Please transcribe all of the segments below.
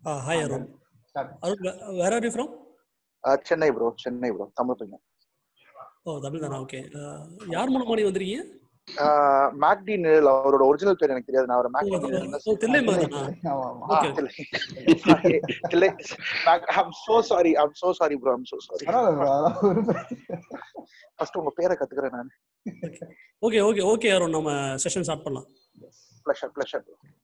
Uh, hi, Arun. Start. Arun, where, where are you from? Chennai bro Chennai bro Tamil பையன் ஓ தமிழ் தானா okay யார் மூலமா நீ வந்திருக்கீங்க மேக்டி நிழல் அவரோட ஒரிஜினல் பேர் எனக்கு தெரியாது நான் ஒரு ஓ, மேக்டி அது- நிழல் ஓ, தில்லை மகனா ஆமா, ஆமா. Okay. I'm so sorry I'm so sorry bro I'm so sorry பரவாயில்ல bro, அதெல்லாம் ஒரு பிரச்சனை ஃபர்ஸ்ட் உங்க பேரை கத்துக்கிறேன் நான் ஓகே ஓகே ஓகே அருண் நம்ம செஷன் ஸ்டார்ட் பண்ணலாம் ப்ளஷர் ப்ளஷர்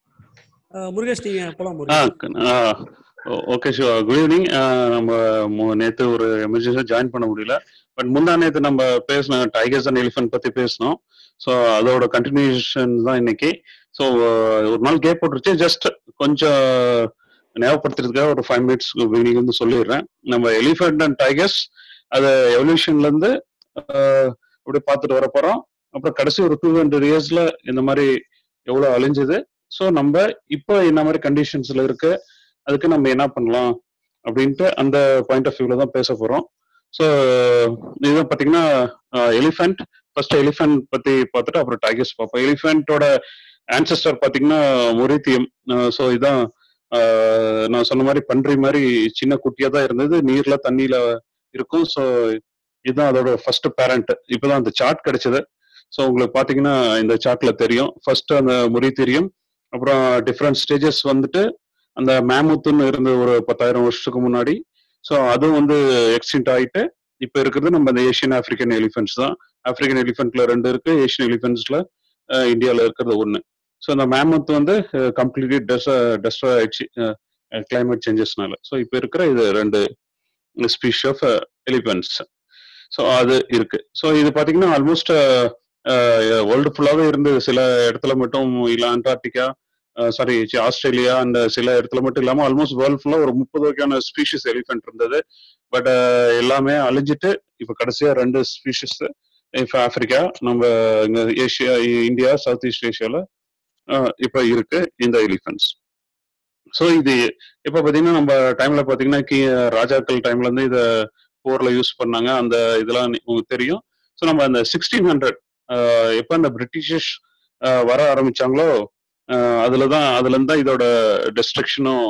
Uh, முருகேஷ் நீங்க போலாம் ஆ Murugesh okay Shiva good evening நம்ம மு- நேத்து ஒரு எமர்ஜென்சியா ஜாயின் பண்ண முடியல பட் முந்தா நேத்து நம்ம பேசினோம் டைகர்ஸ் அண்ட் எலிஃபென்ட் பத்தி பேசினோம் ஸோ அதோட கண்டினியூஷன் தான் இன்னைக்கு ஸோ ஒரு நாள் கேப் போட்டுருச்சு ஜஸ்ட் கொஞ்சம் ஞாபகப்படுத்துறதுக்காக ஒரு ஃபைவ் மினிட்ஸ் பிகினிங் வந்து சொல்லிடுறேன் நம்ம எலிஃபென்ட் அண்ட் டைகர்ஸ் அது எவல்யூஷன்ல இருந்து ஆஹ், அப்படியே பார்த்துட்டு வர போறோம் அப்புறம் கடைசி ஒரு டூ ஹண்ட்ரட் இயர்ஸ்ல இந்த மாதிரி எவ்வளவு அழிஞ்சது ஸோ நம்ம இப்போ என்ன மாதிரி கண்டிஷன்ஸ்ல இருக்கு அதுக்கு நம்ம என்ன பண்ணலாம் அப்படின்ட்டு அந்த பாயிண்ட் ஆஃப் வியூல தான் பேச போறோம் ஸோ இதுதான் பார்த்தீங்கன்னா எலிஃபென்ட் ஃபர்ஸ்ட் எலிஃபென்ட் பத்தி பார்த்துட்டு அப்புறம் டைகர்ஸ் பார்ப்போம் எலிஃபென்ட்டோட ஆன்சஸ்டர் பார்த்தீங்கன்னா மொரித்தியம் ஸோ இதான் ஆஹ், நான் சொன்ன மாதிரி பன்றி மாதிரி சின்ன குட்டியா தான் இருந்தது நீர்ல தண்ணியில இருக்கும் ஸோ இதுதான் அதோட ஃபர்ஸ்ட் பேரண்ட் இப்போதான் அந்த சார்ட் கிடைச்சது ஸோ உங்களுக்கு பார்த்தீங்கன்னா இந்த சார்ட்ல தெரியும் ஃபர்ஸ்ட் அந்த மொரித்திரியம் அப்புறம் டிஃப்ரெண்ட் ஸ்டேஜஸ் வந்துட்டு அந்த மேமுத்துன்னு இருந்த ஒரு பத்தாயிரம் வருஷத்துக்கு முன்னாடி ஸோ அதுவும் வந்து எக்ஸ்டின்ட் ஆயிட்டு இப்போ இருக்கிறது நம்ம இந்த ஏஷியன் ஆப்பிரிக்கன் எலிஃபென்ட்ஸ் தான் ஆப்பிரிக்கன் எலிஃபென்ட்ல ரெண்டு இருக்கு ஏஷியன் எலிஃபென்ட்ஸ்ல இந்தியாவில் இருக்கிறது ஒன்று ஸோ இந்த மேமத் வந்து கம்ப்ளீட்லி டெஸ் டெஸ்ட்ராய் ஆயிடுச்சு கிளைமேட் சேஞ்சஸ்னால ஸோ இப்போ இருக்கிற இது ரெண்டு ஸ்பீஷ் ஆஃப் எலிஃபென்ட்ஸ் ஸோ அது இருக்கு ஸோ இது பார்த்தீங்கன்னா ஆல்மோஸ்ட் வேர்ல்டு ஃபுல்லாகவே இருந்து சில இடத்துல மட்டும் இல்லை அண்டார்டிகா சாரி ஆஸ்திரேலியா அந்த சில இடத்துல மட்டும் இல்லாமல் ஆல்மோஸ்ட் வேர்ல்டு ஃபுல்லாக ஒரு முப்பது வகையான ஸ்பீஷிஸ் எலிஃபென்ட் இருந்தது பட் எல்லாமே அழிஞ்சிட்டு இப்போ கடைசியாக ரெண்டு ஸ்பீஷிஸ் இப்போ ஆப்பிரிக்கா நம்ம இங்க ஏஷியா இந்தியா சவுத் ஈஸ்ட் ஏஷியாவில் இப்போ இருக்கு இந்த எலிஃபென்ட்ஸ் ஸோ இது இப்போ பார்த்தீங்கன்னா நம்ம டைம்ல பார்த்தீங்கன்னா கி ராஜாக்கள் டைம்ல இருந்து இதை போர்ல யூஸ் பண்ணாங்க அந்த இதெல்லாம் நீ- உங்களுக்கு தெரியும் ஸோ நம்ம அந்த சிக்ஸ்டீன் ஹண்ட்ரட் எப்போ அந்த பிரிட்டிஷர்ஸ் வர ஆரம்பிச்சாங்களோ ஆஹ் அதுல தான் அதுல இருந்து தான் இதோட டெஸ்ட்ரக்ஷனும்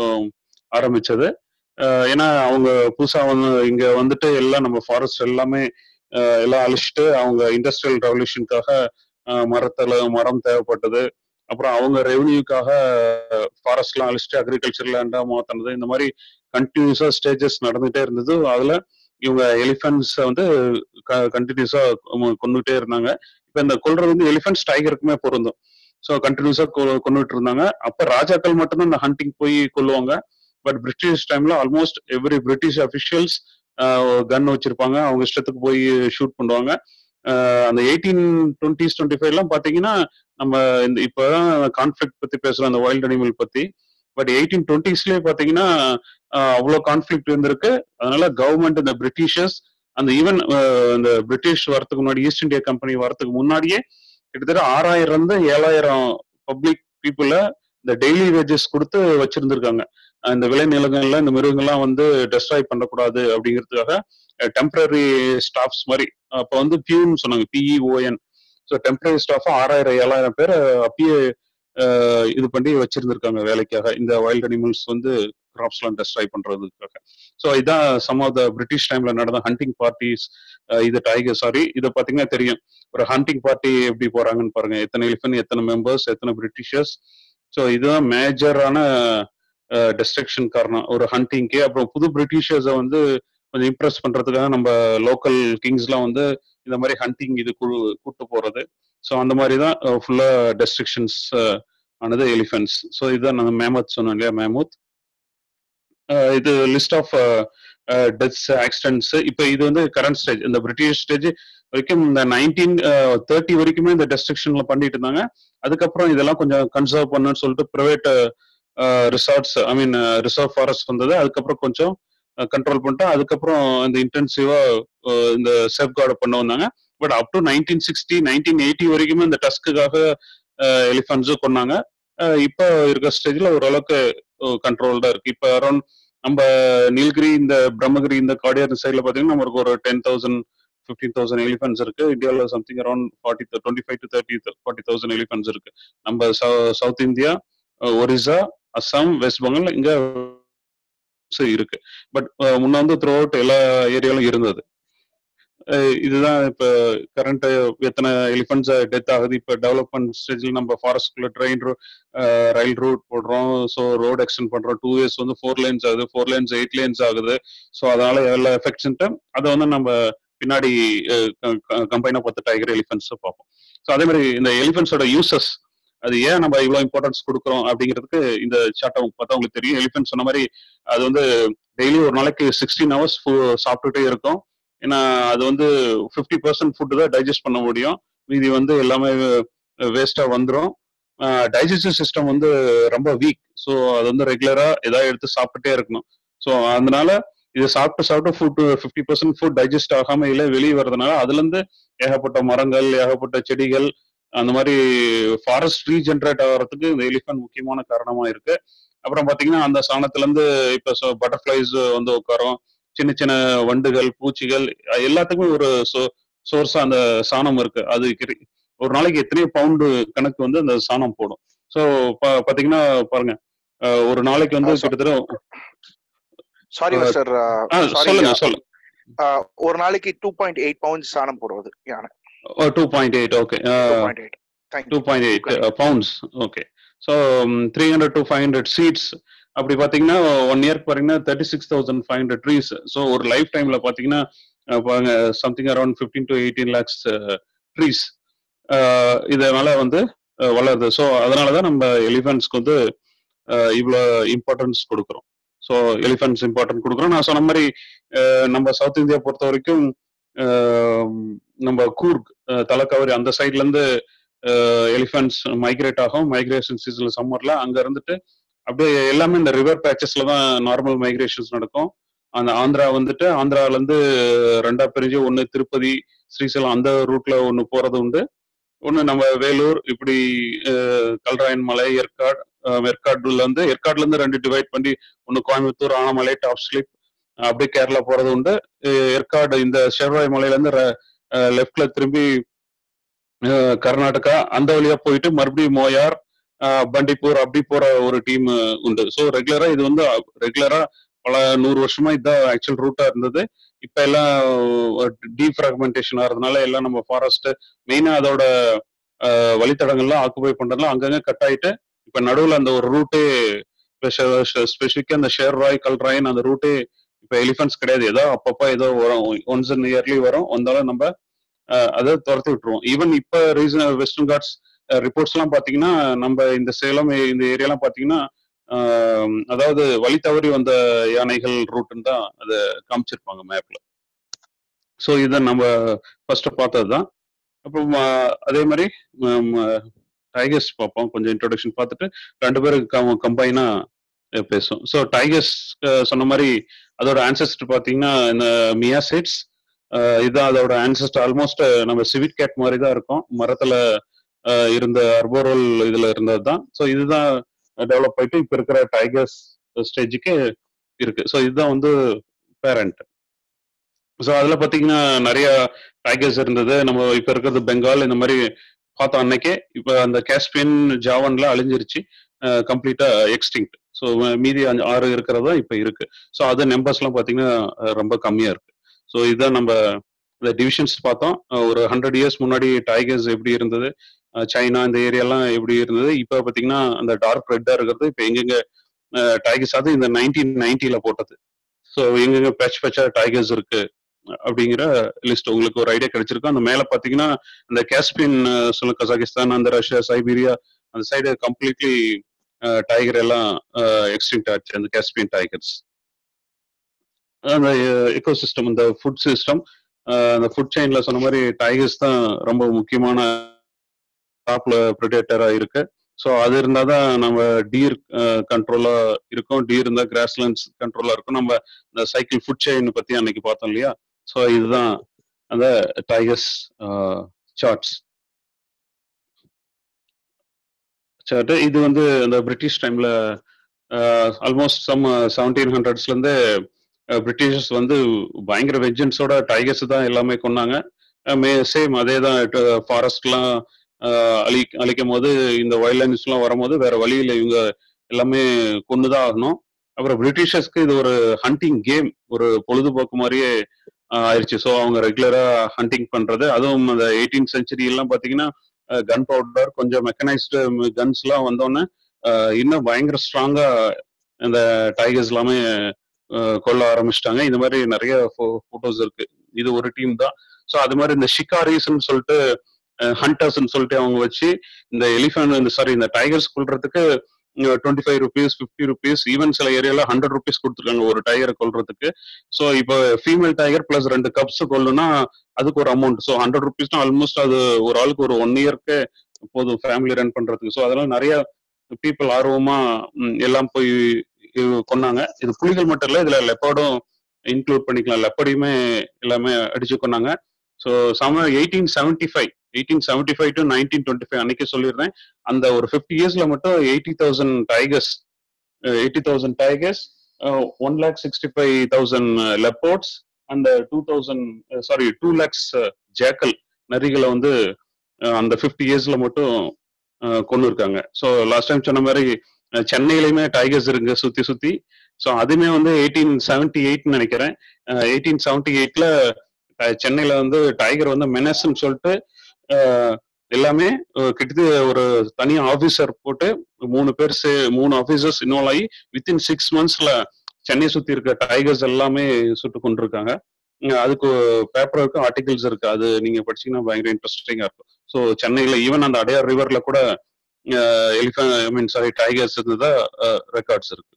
ஆரம்பிச்சது ஆஹ் ஏன்னா அவங்க புதுசா வந்து இங்க வந்துட்டு எல்லாம் நம்ம ஃபாரஸ்ட் எல்லாமே ஆஹ் எல்லாம் அழிச்சிட்டு அவங்க இண்டஸ்ட்ரியல் ரெவல்யூஷனுக்காக மரத்துல மரம் தேவைப்பட்டது அப்புறம் அவங்க ரெவன்யூக்காக ஃபாரஸ்ட்லாம் அழிச்சிட்டு அக்ரிகல்ச்சர் லேண்டா மாத்தினது இந்த மாதிரி கண்டினியூஸா ஸ்டேஜஸ் நடந்துட்டே இருந்தது அதுல இவங்க எலிஃபென்ட்ஸ் வந்து கண்டினியூஸா கொண்டுட்டே இருந்தாங்க இப்ப இந்த கொல்றது வந்து எலிஃபென்ட்ஸ் டைகருக்குமே பொருந்தும் ஸோ கண்டினியூஸா கொண்டுட்டு இருந்தாங்க அப்ப ராஜாக்கள் மட்டும்தான் இந்த ஹண்டிங் போய் கொல்லுவாங்க பட் பிரிட்டிஷ் டைம்ல almost every British officials gun வச்சிருப்பாங்க அவங்க இஷ்டத்துக்கு போய் ஷூட் பண்ணுவாங்க ஆஹ் அந்த எயிட்டீன் டுவெண்ட்டிஸ் டுவெண்ட்டி ஃபைவ் எல்லாம் பாத்தீங்கன்னா நம்ம இந்த இப்பதான் கான்ஃபிளிக் பத்தி பேசுறோம் அந்த வைல்ட் அனிமல் பத்தி பட் எயிட்டீன் டுவெண்ட்டிஸ்லயே பாத்தீங்கன்னா ஆஹ் அவ்வளவு கான்ஃபிளிக் இருந்திருக்கு அதனால கவர்மெண்ட் இந்த பிரிட்டிஷர்ஸ் அந்த ஈவன் இந்த பிரிட்டிஷ் வரதுக்கு முன்னாடி ஈஸ்ட் இந்தியா கம்பெனி வரதுக்கு முன்னாடியே கிட்டத்தட்ட ஆறாயிரம் இருந்து ஏழாயிரம் பப்ளிக் பீப்புள இந்த டெய்லி வேஜஸ் கொடுத்து வச்சிருந்திருக்காங்க அஹ் இந்த விளைநிலங்கள்ல இந்த மிருகங்கள்லாம் வந்து டெஸ்ட்ராய் பண்ணக்கூடாது அப்படிங்கிறதுக்காக டெம்பரரி ஸ்டாஃப்ஸ் மாதிரி அப்போ வந்து பியூன்னு சொன்னாங்க பிஇஓஎன் ஸோ டெம்பரரி ஸ்டாஃப் ஆறாயிரம் ஏழாயிரம் பேர் அப்பயே அஹ் இது பண்ணி வச்சிருந்திருக்காங்க வேலைக்காக இந்த வைல்ட் அனிமல்ஸ் வந்து கிராப்ஸ்லாம் டெஸ்ட்ராய் பண்றதுக்காக ஸோ இதான் சம் ஆஃப் த பிரிட்டிஷ் டைம்ல நடந்த ஹண்டிங் பார்ட்டிஸ் இது டைகர் சாரி இதை பார்த்தீங்கன்னா தெரியும் ஒரு ஹண்டிங் பார்ட்டி எப்படி போறாங்கன்னு பாருங்க எத்தனை எலிஃபென்ட் எத்தனை மெம்பர்ஸ் எத்தனை பிரிட்டிஷர்ஸ் ஸோ இதுதான் மேஜரான டெஸ்ட்ரக்ஷன் காரணம் ஒரு ஹண்டிங்க்கு அப்புறம் புது பிரிட்டிஷர்ஸை வந்து கொஞ்சம் இம்ப்ரெஸ் பண்றதுக்காக நம்ம லோக்கல் கிங்ஸ்லாம் வந்து இந்த மாதிரி ஹண்டிங் இது கு- கூட்டு போறது ஸோ அந்த மாதிரி தான் ஃபுல்லா டெஸ்ட்ரக்ஷன்ஸ் ஆனது எலிஃபென்ட்ஸ் ஸோ இதுதான் நாங்கள் மேமத் சொன்னோம் இல்லையா மேமூத் அஹ் இது லிஸ்ட் ஆஃப் டெத்ஸ் ஆக்சிடென்ட்ஸ் இப்போ இது வந்து கரண்ட் ஸ்டேஜ் இந்த பிரிட்டிஷ் ஸ்டேஜ் வரைக்கும் இந்த நைன்டீன் தேர்ட்டி வரைக்குமே இந்த டெஸ்ட்ரக்ஷன்ல பண்ணிட்டு இருந்தாங்க அதுக்கப்புறம் இதெல்லாம் கொஞ்சம் கன்சர்வ் பண்ணுன்னு சொல்லிட்டு private resorts I mean reserve forest வந்தது அதுக்கப்புறம் கொஞ்சம் கண்ட்ரோல் பண்ணிட்டு அதுக்கப்புறம் இந்த இன்டென்சிவா இந்த சேஃப் கார்டு பண்ண வந்தாங்க but up to nineteen sixty nineteen eighty வரைக்குமே இந்த டஸ்க்குக்காக எலிஃபென்ட்ஸும் கொண்டாங்க அஹ் இப்போ இருக்க ஸ்டேஜ்ல ஓரளவுக்கு கண்ட்ரோல்டா இருக்கு இப்போ அரௌண்ட் நம்ம நீலகிரி இந்த பிரம்மகிரி இந்த காடியார் சைட்ல பாத்தீங்கன்னா நமக்கு ஒரு ten thousand fifteen thousand elephants இருக்கு இந்தியாவில் something around forty twenty five to thirty forty thousand elephants இருக்கு நம்ம south India Orissa Assam west Bengal இங்க இருக்கு பட் முன்ன வந்து த்ரூ அவுட் எல்லா ஏரியாலும் இருந்தது அஹ் இதுதான் இப்ப கரண்ட் எத்தனை எலிஃபென்ட்ஸ் டெத் ஆகுது இப்ப டெவலப்மெண்ட் ஸ்டேஜ்ல நம்ம ஃபாரஸ்ட்குள்ள ட்ரெயின் ரயில் ரூட் போடுறோம் ஸோ ரோடு எக்ஸ்டெண்ட் பண்றோம் டூ இயர்ஸ் வந்து ஃபோர் லேன்ஸ் ஆகுது ஃபோர் லேன்ஸ் எயிட் லேன்ஸ் ஆகுது ஸோ அதனால எல்லா எஃபெக்ட்ஸ்ன்ட்டு அதை வந்து நம்ம பின்னாடி கம்பைனா பார்த்து டைகர் எலிஃபென்ட்ஸ் பார்ப்போம் ஸோ அதே மாதிரி இந்த எலிஃபென்ட்ஸோட யூசஸ் அது ஏன் நம்ம இவ்வளவு இம்பார்ட்டன்ஸ் கொடுக்குறோம் அப்படிங்கிறதுக்கு இந்த சார்ட்டை பார்த்தா உங்களுக்கு தெரியும் எலிஃபென்ட் சொன்ன மாதிரி அது வந்து டெய்லி ஒரு நாளைக்கு சிக்ஸ்டீன் ஹவர்ஸ் சாப்பிட்டுட்டே இருக்கும் ஏன்னா அது வந்து ஃபிஃப்டி பர்சன்ட் ஃபுட்டு தான் டைஜஸ்ட் பண்ண முடியும் மீதி வந்து எல்லாமே வேஸ்டா வந்துடும் டைஜஸ்டிவ் சிஸ்டம் வந்து ரொம்ப வீக் ஸோ அது வந்து ரெகுலரா ஏதாவது எடுத்து சாப்பிட்டுட்டே இருக்கணும் ஸோ அதனால இது சாப்பிட்டு சாப்பிட்டு food fifty percent food digest ஆகாம இல்லை வெளியே வர்றதுனால அதுல இருந்து ஏகப்பட்ட மரங்கள் ஏகப்பட்ட செடிகள் அந்த மாதிரி ஃபாரஸ்ட் ரீஜென்ரேட் ஆகிறதுக்கு இந்த எலிஃபென்ட் முக்கியமான காரணமா இருக்கு அப்புறம் பாத்தீங்கன்னா அந்த சாணத்துல இருந்து இப்ப பட்டர்ஃபிளைஸ் வந்து உட்காரும் சின்ன சின்ன வண்டுகள் பூச்சிகள் அஹ் எல்லாத்துக்குமே ஒரு சோர்ஸா அந்த சாணம் இருக்கு அது கிரி- ஒரு நாளைக்கு எத்தனையோ பவுண்டு கணக்கு வந்து அந்த சாணம் போடும் ஸோ பாத்தீங்கன்னா பாருங்க அஹ் ஒரு நாளைக்கு வந்து ஆ, so- கிட்டத்தட்ட சாரி Uh, மிஸ்டர் ஆ, சாரி சொல்லுங்க சொல்லுங்க ஒரு நாளைக்கு டூ பாயிண்ட் எயிட் பவுண்ட்ஸ் சாணம் போடுவது யானை two point eight okay two point eight two point eight pounds okay so three hundred to five hundred seeds அப்படி பார்த்தீங்கன்னா ஒன் இயர்க்கு பாத்தீங்கன்னா thirty six thousand five hundred trees so ஒரு life டைம்ல பார்த்தீங்கன்னா அஹ், பாருங்க something around fifteen to eighteen lakhs trees இதனால வந்து அஹ், வளருது ஸோ அதனால தான் நம்ம எலிஃபென்ட்ஸ்க்கு வந்து அஹ், இவ்வளோ இம்பார்ட்டன்ஸ் கொடுக்குறோம் ஸோ எலிஃபென்ட்ஸ் இம்பார்ட்டன்ட் கொடுக்குறோம் நான் சொன்ன மாதிரி அஹ், நம்ம சவுத் இந்தியா பொறுத்த வரைக்கும் அஹ், நம்ம கூர்க் அஹ், தலக்காவரி அந்த சைட்ல இருந்து எலிஃபென்ட்ஸ் மைக்ரேட் ஆகும் மைக்ரேஷன் சீசன்ல சம்மர்ல அங்க இருந்துட்டு அப்படியே எல்லாமே இந்த ரிவர் பேச்சஸ்ல தான் நார்மல் மைக்ரேஷன்ஸ் நடக்கும் அந்த ஆந்திரா வந்துட்டு ஆந்திரால இருந்து ரெண்டா பிரிஞ்சு ஒன்னு திருப்பதி ஸ்ரீசைலம் அந்த ரூட்ல ஒன்னு போறது உண்டு ஒன்னு நம்ம வேலூர் இப்படி அஹ், கல்ராயன் மலை ஏற்காடு அஹ், ஏற்காடுல இருந்து ஏற்காடுல இருந்து ரெண்டு டிவைட் பண்ணி ஒன்னு கோயம்புத்தூர் ஆனமலை டாப் ஸ்லிப் அப்படியே கேரளா போறது உண்டு அஹ், ஏற்காடு இந்த ஷெர்வாய் மலையில இருந்து லெஃப்ட்ல திரும்பி அஹ், கர்நாடகா அந்த வழியா போயிட்டு மறுபடியும் மோயார் அஹ், பண்டிப்பூர் அப்படி போற ஒரு டீம் உண்டு ஸோ ரெகுலரா இது வந்து ரெகுலரா பல நூறு வருஷமா இதுதான் ஆக்சுவல் ரூட்டா இருந்தது இப்ப எல்லாம் டீஃப்ராக்மெண்டேஷன் ஆகிறதுனால எல்லாம் நம்ம ஃபாரஸ்ட் மெயினா அதோட அஹ், வழித்தடங்கள்லாம் ஆக்குபை பண்றதுலாம் அங்கங்க கட் ஆயிட்டு இப்ப நடுவுல அந்த ஒரு ரூட்டே ஸ்பெசிஃபிக்கா அந்த ஷேர் ராய் கல்ராயன் அந்த ரூட்டே இப்ப எலிஃபென்ட்ஸ் கிடையாது ஏதோ அப்பப்போ ஏதோ வரும் ஒன்ஸ் இன் இயர்லி வரும் வந்தாலும் நம்ம அஹ், அதை துரத்தி விட்டுருவோம் ஈவன் இப்ப ரீசன் வெஸ்டர்ன் காட்ஸ் ரிப்போர்ட்ஸ் எல்லாம் பாத்தீங்கன்னா நம்ம இந்த சேலம் இந்த ஏரியாலாம் பாத்தீங்கன்னா ஆஹ், அதாவது வழி தவறி வந்த யானைகள் ரூட்னு தான் அதை காமிச்சிருப்பாங்க மேப்ல ஸோ இதை நம்ம ஃபர்ஸ்ட் பார்த்தது தான் அப்புறம் ஆஹ், அதே மாதிரி டைகர்ஸ் பார்ப்போம் கொஞ்சம் இன்ட்ரோடக்ஷன் பார்த்துட்டு ரெண்டு பேரும் கம்பைனா பேசும் ஸோ டைகர்ஸ் சொன்ன மாதிரி அதோட ஆன்சஸ்டர் பார்த்தீங்கன்னா இந்த மியாசைட்ஸ் இதுதான் அதோட ஆன்சஸ்டர் ஆல்மோஸ்ட் நம்ம சிவிட் கேட் மாதிரி தான் இருக்கும் மரத்துல ஆஹ், இருந்த அர்போரல் இதுல இருந்தது தான் ஸோ இதுதான் டெவலப் ஆயிட்டு இப்ப இருக்கிற டைகர்ஸ் ஸ்டேஜுக்கு இருக்கு ஸோ இதுதான் வந்து பேரண்ட் ஸோ அதுல பாத்தீங்கன்னா நிறைய டைகர்ஸ் இருந்தது நம்ம இப்ப இருக்கிறது பெங்கால் இந்த மாதிரி பார்த்தோம் அன்னைக்கே இப்ப அந்த காஸ்பியன் ஜாவன்ல அழிஞ்சிருச்சு கம்ப்ளீட்டா எக்ஸ்டிங்க்ட் ஸோ மீதி அஞ்சு- ஆறு இருக்கிறதா இப்ப இருக்கு ஸோ அது நம்பர்ஸ் எல்லாம் பாத்தீங்கன்னா அஹ், ரொம்ப கம்மியா இருக்கு ஸோ இதுதான் நம்ம இந்த டிவிஷன்ஸ் பார்த்தோம் அஹ், ஒரு ஹண்ட்ரட் இயர்ஸ் முன்னாடி டைகர்ஸ் எப்படி இருந்தது அஹ், சைனா இந்த ஏரியாலாம் எப்படி இருந்தது இப்ப பாத்தீங்கன்னா அந்த டார்க் ரெட்டா இருக்கிறது இப்ப எங்கெங்க டைகர்ஸ் அது இந்த நைன்டீன் நைன்டில போட்டது ஸோ எங்கெங்க பேட்ச் பேட்சா டைகர்ஸ் இருக்கு அப்படிங்கிற லிஸ்ட் உங்களுக்கு ஒரு ஐடியா கிடைச்சிருக்கும் அந்த மேல பாத்தீங்கன்னா அந்த காஸ்பியன் சொல்ல கசாகிஸ்தான் அந்த ரஷ்யா சைபீரியா அந்த சைடு கம்ப்ளீட்லி டைகர் எல்லாம் எக்ஸ்டிங்ட் ஆச்சு அந்த காஸ்பியன் டைகர்ஸ் அந்த எக்கோ சிஸ்டம் இந்த ஃபுட் சிஸ்டம் அந்த ஃபுட் செயின்ல சொன்ன மாதிரி டைகர்ஸ் தான் ரொம்ப முக்கியமான டாப்ல ப்ரிடேட்டரா இருக்கு ஸோ அது இருந்தால் தான் நம்ம டீர் கண்ட்ரோலா இருக்கும் டீர் இருந்தால் கிராஸ்லேண்ட்ஸ் கண்ட்ரோலா இருக்கும் நம்ம இந்த சைக்கிள் ஃபுட் செயின் பத்தி அன்னைக்கு பார்த்தோம் இல்லையா ஸோ இதுதான் அந்த டைகர்ஸ் சார்ட்ஸ் சார்ட் இது வந்து அந்த பிரிட்டிஷ் டைம்ல ஆல்மோஸ்ட் சம் செவன்டீன் ஹண்ட்ரட்ஸ்ல இருந்து பிரிட்டிஷர்ஸ் வந்து பயங்கர வெஜன்ஸோட டைகர்ஸ் தான் எல்லாமே கொண்டாங்க மே சேம் அதே தான் ஃபாரஸ்ட்லாம் அழி அழிக்கும் போது இந்த வைல்ட் லைன்ஸ்லாம் வரும்போது வேற வழியில் இவங்க எல்லாமே கொண்டுதான் ஆகணும் அப்புறம் பிரிட்டிஷர்ஸ்க்கு இது ஒரு ஹண்டிங் கேம் ஒரு பொழுதுபோக்கு மாதிரியே ஆஹ் ஆயிடுச்சு ஸோ அவங்க ரெகுலரா ஹண்டிங் பண்றது அதுவும் அந்த எயிட்டீன் செஞ்சுரி எல்லாம் பாத்தீங்கன்னா கன் பவுடர் கொஞ்சம் மெக்கனைஸ்டு கன்ஸ் எல்லாம் வந்தோடனே ஆஹ் இன்னும் பயங்கர ஸ்ட்ராங்கா இந்த டைகர்ஸ் எல்லாமே ஆஹ் கொல்ல ஆரம்பிச்சிட்டாங்க இந்த மாதிரி நிறைய போட்டோஸ் இருக்கு இது ஒரு டீம் தான் ஸோ அது மாதிரி இந்த ஷிகாரிஸ்ன்னு சொல்லிட்டு ஹண்டர்ஸ்ன்னு சொல்லிட்டு அவங்க வச்சு இந்த எலிஃபென்ட் இந்த சாரி இந்த டைகர்ஸ் கொல்றதுக்கு twenty five rupees fifty rupees even சில ஏரியால ஹண்ட்ரட் ருபீஸ் கொடுத்துருக்காங்க ஒரு டைகரை கொல்றதுக்கு ஸோ இப்போ ஃபீமேல் டைகர் பிளஸ் ரெண்டு கப்ஸ் கொல்லுனா அதுக்கு ஒரு அமௌண்ட் ஸோ ஹண்ட்ரட் ருபீஸ்னா ஆல்மோஸ்ட் அது ஒரு ஆளுக்கு ஒரு ஒன் இயர்க்கு போதும் ஃபேமிலி ரன் பண்றதுக்கு ஸோ அதெல்லாம் நிறைய பீப்புள் ஆர்வமா ம், எல்லாம் போய் இது கொன்னாங்க இது புலிகள் மட்டும் இல்ல இதுல லெப்பர்டும் இன்க்ளூட் பண்ணிக்கலாம் லெப்பர்டையுமே எல்லாமே அடிச்சு கொன்னாங்க so some eighteen seventy five eighteen seventy five to nineteen twenty five அன்னைக்கு சொல்லிடுறேன் அந்த ஒரு ஃபிஃப்டி இயர்ஸ்ல மட்டும் eighty thousand tigers eighty thousand tigers one lakh sixty five thousand leopards and two thousand sorry two lakhs jackal நரிகளை வந்து அஹ், அந்த ஃபிஃப்டி இயர்ஸ்ல மட்டும் கொண்டு இருக்காங்க ஸோ லாஸ்ட் டைம் சொன்ன மாதிரி அஹ், சென்னையிலயுமே டைகர்ஸ் இருக்கு சுத்தி சுத்தி ஸோ அதுமே வந்து எயிட்டீன் செவன்டி எயிட்னு நினைக்கிறேன் எயிட்டீன் செவன்டி எயிட்ல சென்னையில வந்து டைகர் வந்து மெனஸ்ன்னு சொல்லிட்டு அஹ், எல்லாமே அஹ், கிட்டத்தட்ட ஒரு தனி ஆபீசர் போட்டு மூணு பேர் சே மூணு ஆபீசர்ஸ் இன்வால்வ் ஆகி வித்தின் சிக்ஸ் மந்த்ஸ்ல சென்னை சுத்தி இருக்க டைகர்ஸ் எல்லாமே சுட்டு கொண்டிருக்காங்க இங்க அதுக்கு பேப்பர் இருக்கு ஆர்டிகல்ஸ் இருக்கு அது நீங்க படிச்சீங்கன்னா பயங்கர இன்ட்ரெஸ்டிங்கா இருக்கும் ஸோ சென்னையில ஈவன் அந்த அடையார் ரிவர்ல கூட elephant I mean sorry tigers இருந்ததா ரெக்கார்ட்ஸ் இருக்கு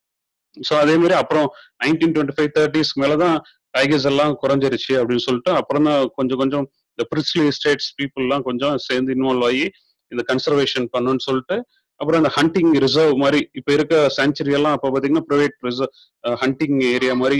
ஸோ அதே மாதிரி அப்புறம் நைன்டீன் டுவெண்ட்டி ஃபைவ் தேர்ட்டிஸ் மேலதான் டைகர்ஸ் எல்லாம் குறைஞ்சிருச்சு அப்படின்னு சொல்லிட்டு அப்புறம் தான் கொஞ்சம் கொஞ்சம் இந்த பிரிஸ்லி எஸ்டேட்ஸ் பீப்புள்லாம் கொஞ்சம் சேர்ந்து இன்வால்வ் ஆகி இந்த கன்சர்வேஷன் பண்ணணும்னு சொல்லிட்டு அப்புறம் இந்த ஹண்டிங் ரிசர்வ் மாதிரி இப்ப இருக்க சாங்சுரி எல்லாம் அப்ப பாத்தீங்கன்னா ப்ரைவேட் ரிசர்வ் ஹண்டிங் ஏரியா மாதிரி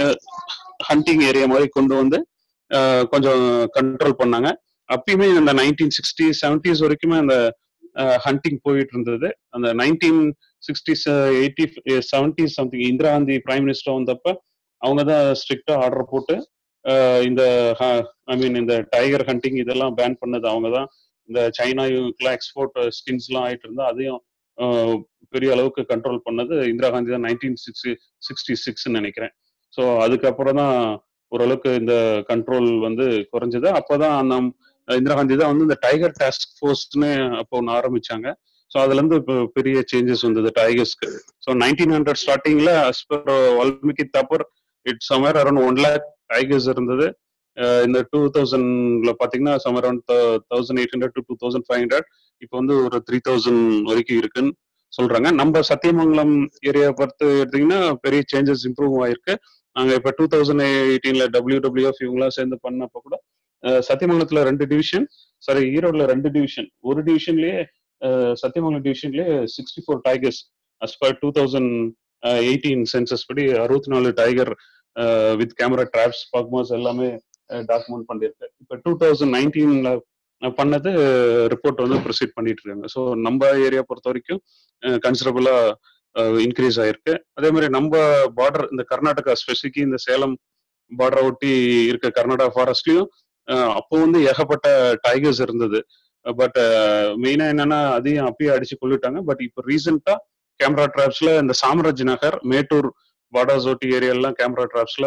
ஹண்டிங் ஏரியா மாதிரி கொண்டு வந்து அஹ், கொஞ்சம் கண்ட்ரோல் பண்ணாங்க அப்பயுமே இந்த நைன்டீன் சிக்ஸ்டி செவன்டிஸ் வரைக்குமே அந்த ஹண்டிங் போயிட்டு இருந்தது அந்த nineteen sixties eighty seventy something Indira Gandhi prime minister வந்தப்ப அவங்க தான் ஸ்ட்ரிக்டா ஆர்டர் போட்டு அஹ், இந்த ஐ மீன் இந்த டைகர் ஹண்டிங் இதெல்லாம் பேன் பண்ணது அவங்க தான் இந்த சைனாவுக்குலாம் எக்ஸ்போர்ட் ஸ்கின்ஸ்லாம் ஆயிட்டு இருந்தா அதையும் அஹ், பெரிய அளவுக்கு கண்ட்ரோல் பண்ணது இந்திரா காந்தி தான் நைன்டீன் சிக்ஸ்டி சிக்ஸ்டி சிக்ஸ்ன்னு நினைக்கிறேன் ஸோ அதுக்கப்புறம் தான் ஓரளவுக்கு இந்த கண்ட்ரோல் வந்து குறைஞ்சது அப்போதான் அந்த இந்திரா காந்தி தான் வந்து இந்த டைகர் டாஸ்க் ஃபோர்ஸ்னு அப்போ ஒன்று ஆரம்பிச்சாங்க ஸோ அதுல இருந்து இப்போ பெரிய சேஞ்சஸ் வந்தது டைகர்ஸ்க்கு ஸோ நைன்டீன் ஹண்ட்ரட் ஸ்டார்டிங்ல as per Valmiki Thapar it's somewhere around one lakh tigers இருந்தது அஹ் இந்த டூ தௌசண்ட்ல பாத்தீங்கன்னா somewhere around thousand eight hundred to two thousand five hundred இப்போ வந்து ஒரு த்ரீ தௌசண்ட் வரைக்கும் இருக்குன்னு சொல்றாங்க நம்ம சத்தியமங்கலம் ஏரியா பொறுத்து எடுத்தீங்கன்னா பெரிய சேஞ்சஸ் இம்ப்ரூவ் ஆயிருக்கு நாங்க இப்ப டூ தௌசண்ட் எயிட்டீன்ல டபிள்யூ டபிள்யூஎஃப் இவங்களாம் சேர்ந்து பண்ணப்ப கூட அஹ் சத்தியமங்கலத்துல ரெண்டு டிவிஷன் சாரி ஈரோட்ல ரெண்டு டிவிஷன் ஒரு டிவிஷன்லயே சத்தியமங்கலம் டிவிஷன்லயே sixty four tigers as per two thousand eighteen census படி அறுபத்தி நாலு tiger with camera traps pugmarks எல்லாமே டாக்குமெண்ட் பண்ணியிருக்கு இப்போ டூ தௌசண்ட் நைன்டீன்ல பண்ணது ரிப்போர்ட் வந்து ப்ரொசீட் பண்ணிட்டு இருக்காங்க ஸோ நம்ம ஏரியா பொறுத்த வரைக்கும் கன்சிடபிளா இன்க்ரீஸ் ஆயிருக்கு அதே மாதிரி நம்ம பார்டர் இந்த கர்நாடகா ஸ்பெசிஃபிக் இந்த சேலம் பார்டரை ஒட்டி இருக்க கர்நாடகா ஃபாரஸ்ட்லயும் அப்போ வந்து ஏகப்பட்ட டைகர்ஸ் இருந்தது பட் மெயினா என்னன்னா அதையும் அப்பயே அடிச்சு கொள்ளிட்டாங்க பட் இப்போ ரீசெண்டா கேமரா டிராப்ஸ்ல இந்த சாம்ராஜ் நகர் மேட்டூர் பார்டர்ஸ் ஒட்டி ஏரியாலாம் கேமரா டிராப்ஸ்ல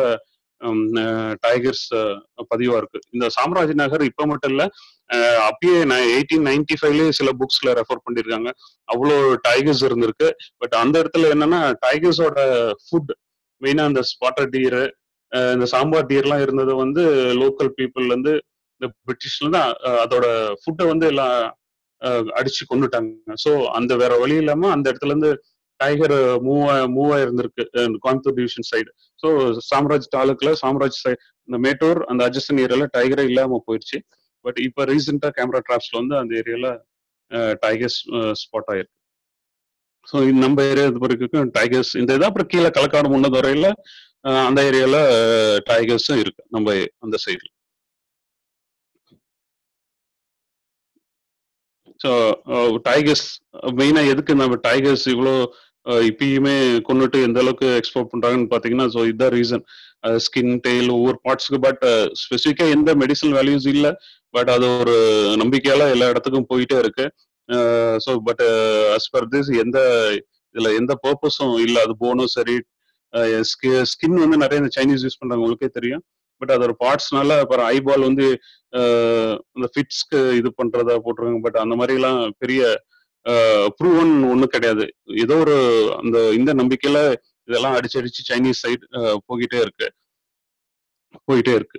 டைகர்ஸ் பதிவா இருக்கு இந்த சாம்ராஜ் நகர் இப்ப மட்டும் இல்ல அஹ் அப்பயே எயிட்டீன் நைன்டி ஃபைவ்லயே சில புக்ஸ்ல ரெஃபர் பண்ணிருக்காங்க அவ்வளோ டைகர்ஸ் இருந்திருக்கு பட் அந்த இடத்துல என்னன்னா டைகர்ஸோட ஃபுட் மெயினா அந்த ஸ்பாட்டர் டீர் இந்த சாம்பார் டீர்லாம் இருந்தது வந்து லோக்கல் பீப்புள் வந்து இந்த பிரிட்டிஷ்ல தான் அஹ் அதோட ஃபுட்டை வந்து எல்லாம் அஹ் அடிச்சு கொண்டுட்டாங்க ஸோ அந்த வேற வழி இல்லாம அந்த இடத்துல இருந்து டைகர் மூவ் மூவ் ஆயிருந்திருக்கு அஹ் Coimbatore division side so Chamraj தாலுக்குல சாம்ராஜ் சைடு இந்த மேட்டூர் அந்த அட்ஜஸ்டன் ஏரியால டைகரே இல்லாம போயிடுச்சு பட் இப்போ ரீசெண்டா கேமரா டிராப்ஸ்ல வந்து அந்த ஏரியால டைகர்ஸ் ஸ்பாட் ஆயிருக்கு ஸோ நம்ம ஏரியா வரைக்கும் டைகர்ஸ் இந்த இது அப்புறம் கீழே களக்காடு முன்னதுவரையில அந்த ஏரியால டைகர்ஸும் இருக்கு நம்ம அந்த சைடுல ஸோ டைகர்ஸ் மெயினா எதுக்கு நம்ம டைகர்ஸ் இவ்வளோ இப்பயுமே கொண்டுட்டு எந்த அளவுக்கு எக்ஸ்போர்ட் பண்றாங்கன்னு பாத்தீங்கன்னா ஸோ இதுதான் ரீசன் ஸ்கின் டெய்ல் ஒவ்வொரு பார்ட்ஸ்க்கு பட் ஸ்பெசிஃபிக்கா எந்த மெடிசனல் வேல்யூஸ் இல்லை பட் அது ஒரு நம்பிக்கையால எல்லா இடத்துக்கும் போயிட்டே இருக்கு so but as per this எந்த இதுல எந்த பர்பஸும் இல்ல அது போனும் சரி ஸ்கின் வந்து நிறைய இந்த சைனீஸ் யூஸ் பண்றாங்க உங்களுக்கே தெரியும் பட் அதோட பார்ட்ஸ்னால அப்புறம் ஐபால் வந்து அஹ், இந்த ஃபிட்ஸ்க்கு இது பண்றதா போட்டிருக்காங்க பட் அந்த மாதிரி எல்லாம் பெரிய ப்ரூவன் ஒன்றும் கிடையாது ஏதோ ஒரு அந்த இந்த நம்பிக்கையில இதெல்லாம் அடிச்சு அடிச்சு சைனீஸ் சைடு போய்கிட்டே இருக்கு போயிட்டே இருக்கு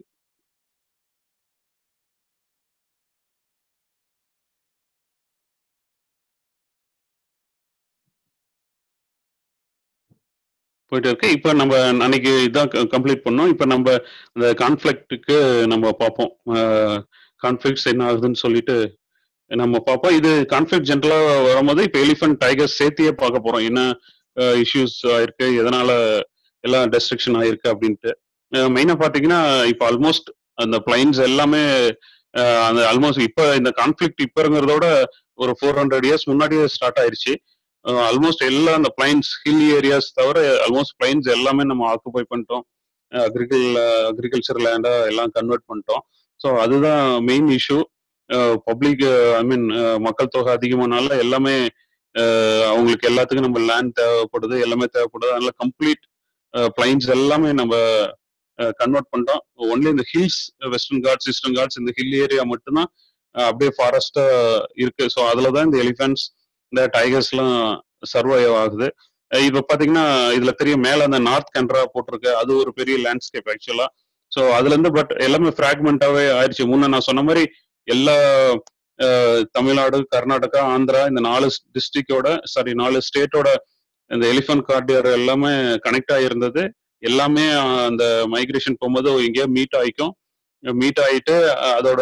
போயிட்டு இருக்கு இப்போ நம்ம அன்னைக்கு இதான் கம்ப்ளீட் பண்ணோம் இப்போ நம்ம அந்த கான்ஃப்ளிக்ட்டுக்கு நம்ம பார்ப்போம் கான்ஃப்ளிக்ட்ஸ் என்ன ஆகுதுன்னு சொல்லிட்டு நம்ம பார்ப்போம் இது கான்ஃப்ளிக்ட் ஜென்ரலா வரும்போது இப்போ எலிஃபென்ட் டைகர் சேர்த்தியே பார்க்க போறோம் என்ன இஷ்யூஸ் ஆயிருக்கு எதனால எல்லாம் டெஸ்ட்ரக்ஷன் ஆயிருக்கு அப்படின்ட்டு மெயினா பாத்தீங்கன்னா இப்போ ஆல்மோஸ்ட் அந்த பிளைன்ஸ் எல்லாமே அஹ், அந்த ஆல்மோஸ்ட் இப்போ இந்த கான்ஃப்ளிக்ட் இப்போ இருக்கிறதோட ஒரு ஃபோர் ஹண்ட்ரட் இயர்ஸ் முன்னாடியே ஸ்டார்ட் ஆயிருச்சு ஆல்மோஸ்ட் எல்லா அந்த பிளைன்ஸ் ஹில் ஏரியாஸ் தவிர ஆல்மோஸ்ட் பிளைன்ஸ் எல்லாமே நம்ம ஆக்குபை பண்ணிட்டோம் அக்ரிகல் அக்ரிகல்ச்சர் லேண்டா எல்லாம் கன்வெர்ட் பண்ணிட்டோம் ஸோ அதுதான் main issue public I mean மக்கள் தொகை அதிகமானால எல்லாமே அஹ், அவங்களுக்கு எல்லாத்துக்கும் நம்ம லேண்ட் தேவைப்படுது எல்லாமே தேவைப்படுது அதனால கம்ப்ளீட் பிளைன்ஸ் எல்லாமே நம்ம கன்வெர்ட் பண்ணிட்டோம் ஒன்லி இந்த hills western Ghats eastern Ghats இந்த ஹில் ஏரியா மட்டும்தான் அஹ், அப்படியே ஃபாரஸ்டா இருக்கு ஸோ அதுல தான் இந்த எலிஃபென்ட்ஸ் இந்த டைகர்ஸ்லாம் சர்வைவ் ஆகுது அஹ் இப்ப பாத்தீங்கன்னா இதுல தெரியும் மேல அந்த நார்த் கண்ட்ரா போட்டிருக்கு அது ஒரு பெரிய லேண்ட்ஸ்கேப் ஆக்சுவலா ஸோ அதுல இருந்து பட் எல்லாமே ஃபிராக்மெண்டாவே ஆயிடுச்சு முன்ன நான் சொன்ன மாதிரி எல்லா அஹ், தமிழ்நாடு கர்நாடகா ஆந்திரா இந்த நாலு டிஸ்ட்ரிக்டோட சாரி நாலு ஸ்டேட்டோட இந்த எலிஃபென்ட் கார்டியர் எல்லாமே கனெக்ட் ஆகிருந்தது எல்லாமே அஹ், அந்த மைக்ரேஷன் போகும்போது எங்கேயோ மீட் ஆயிக்கும் மீட் ஆயிட்டு அஹ், அதோட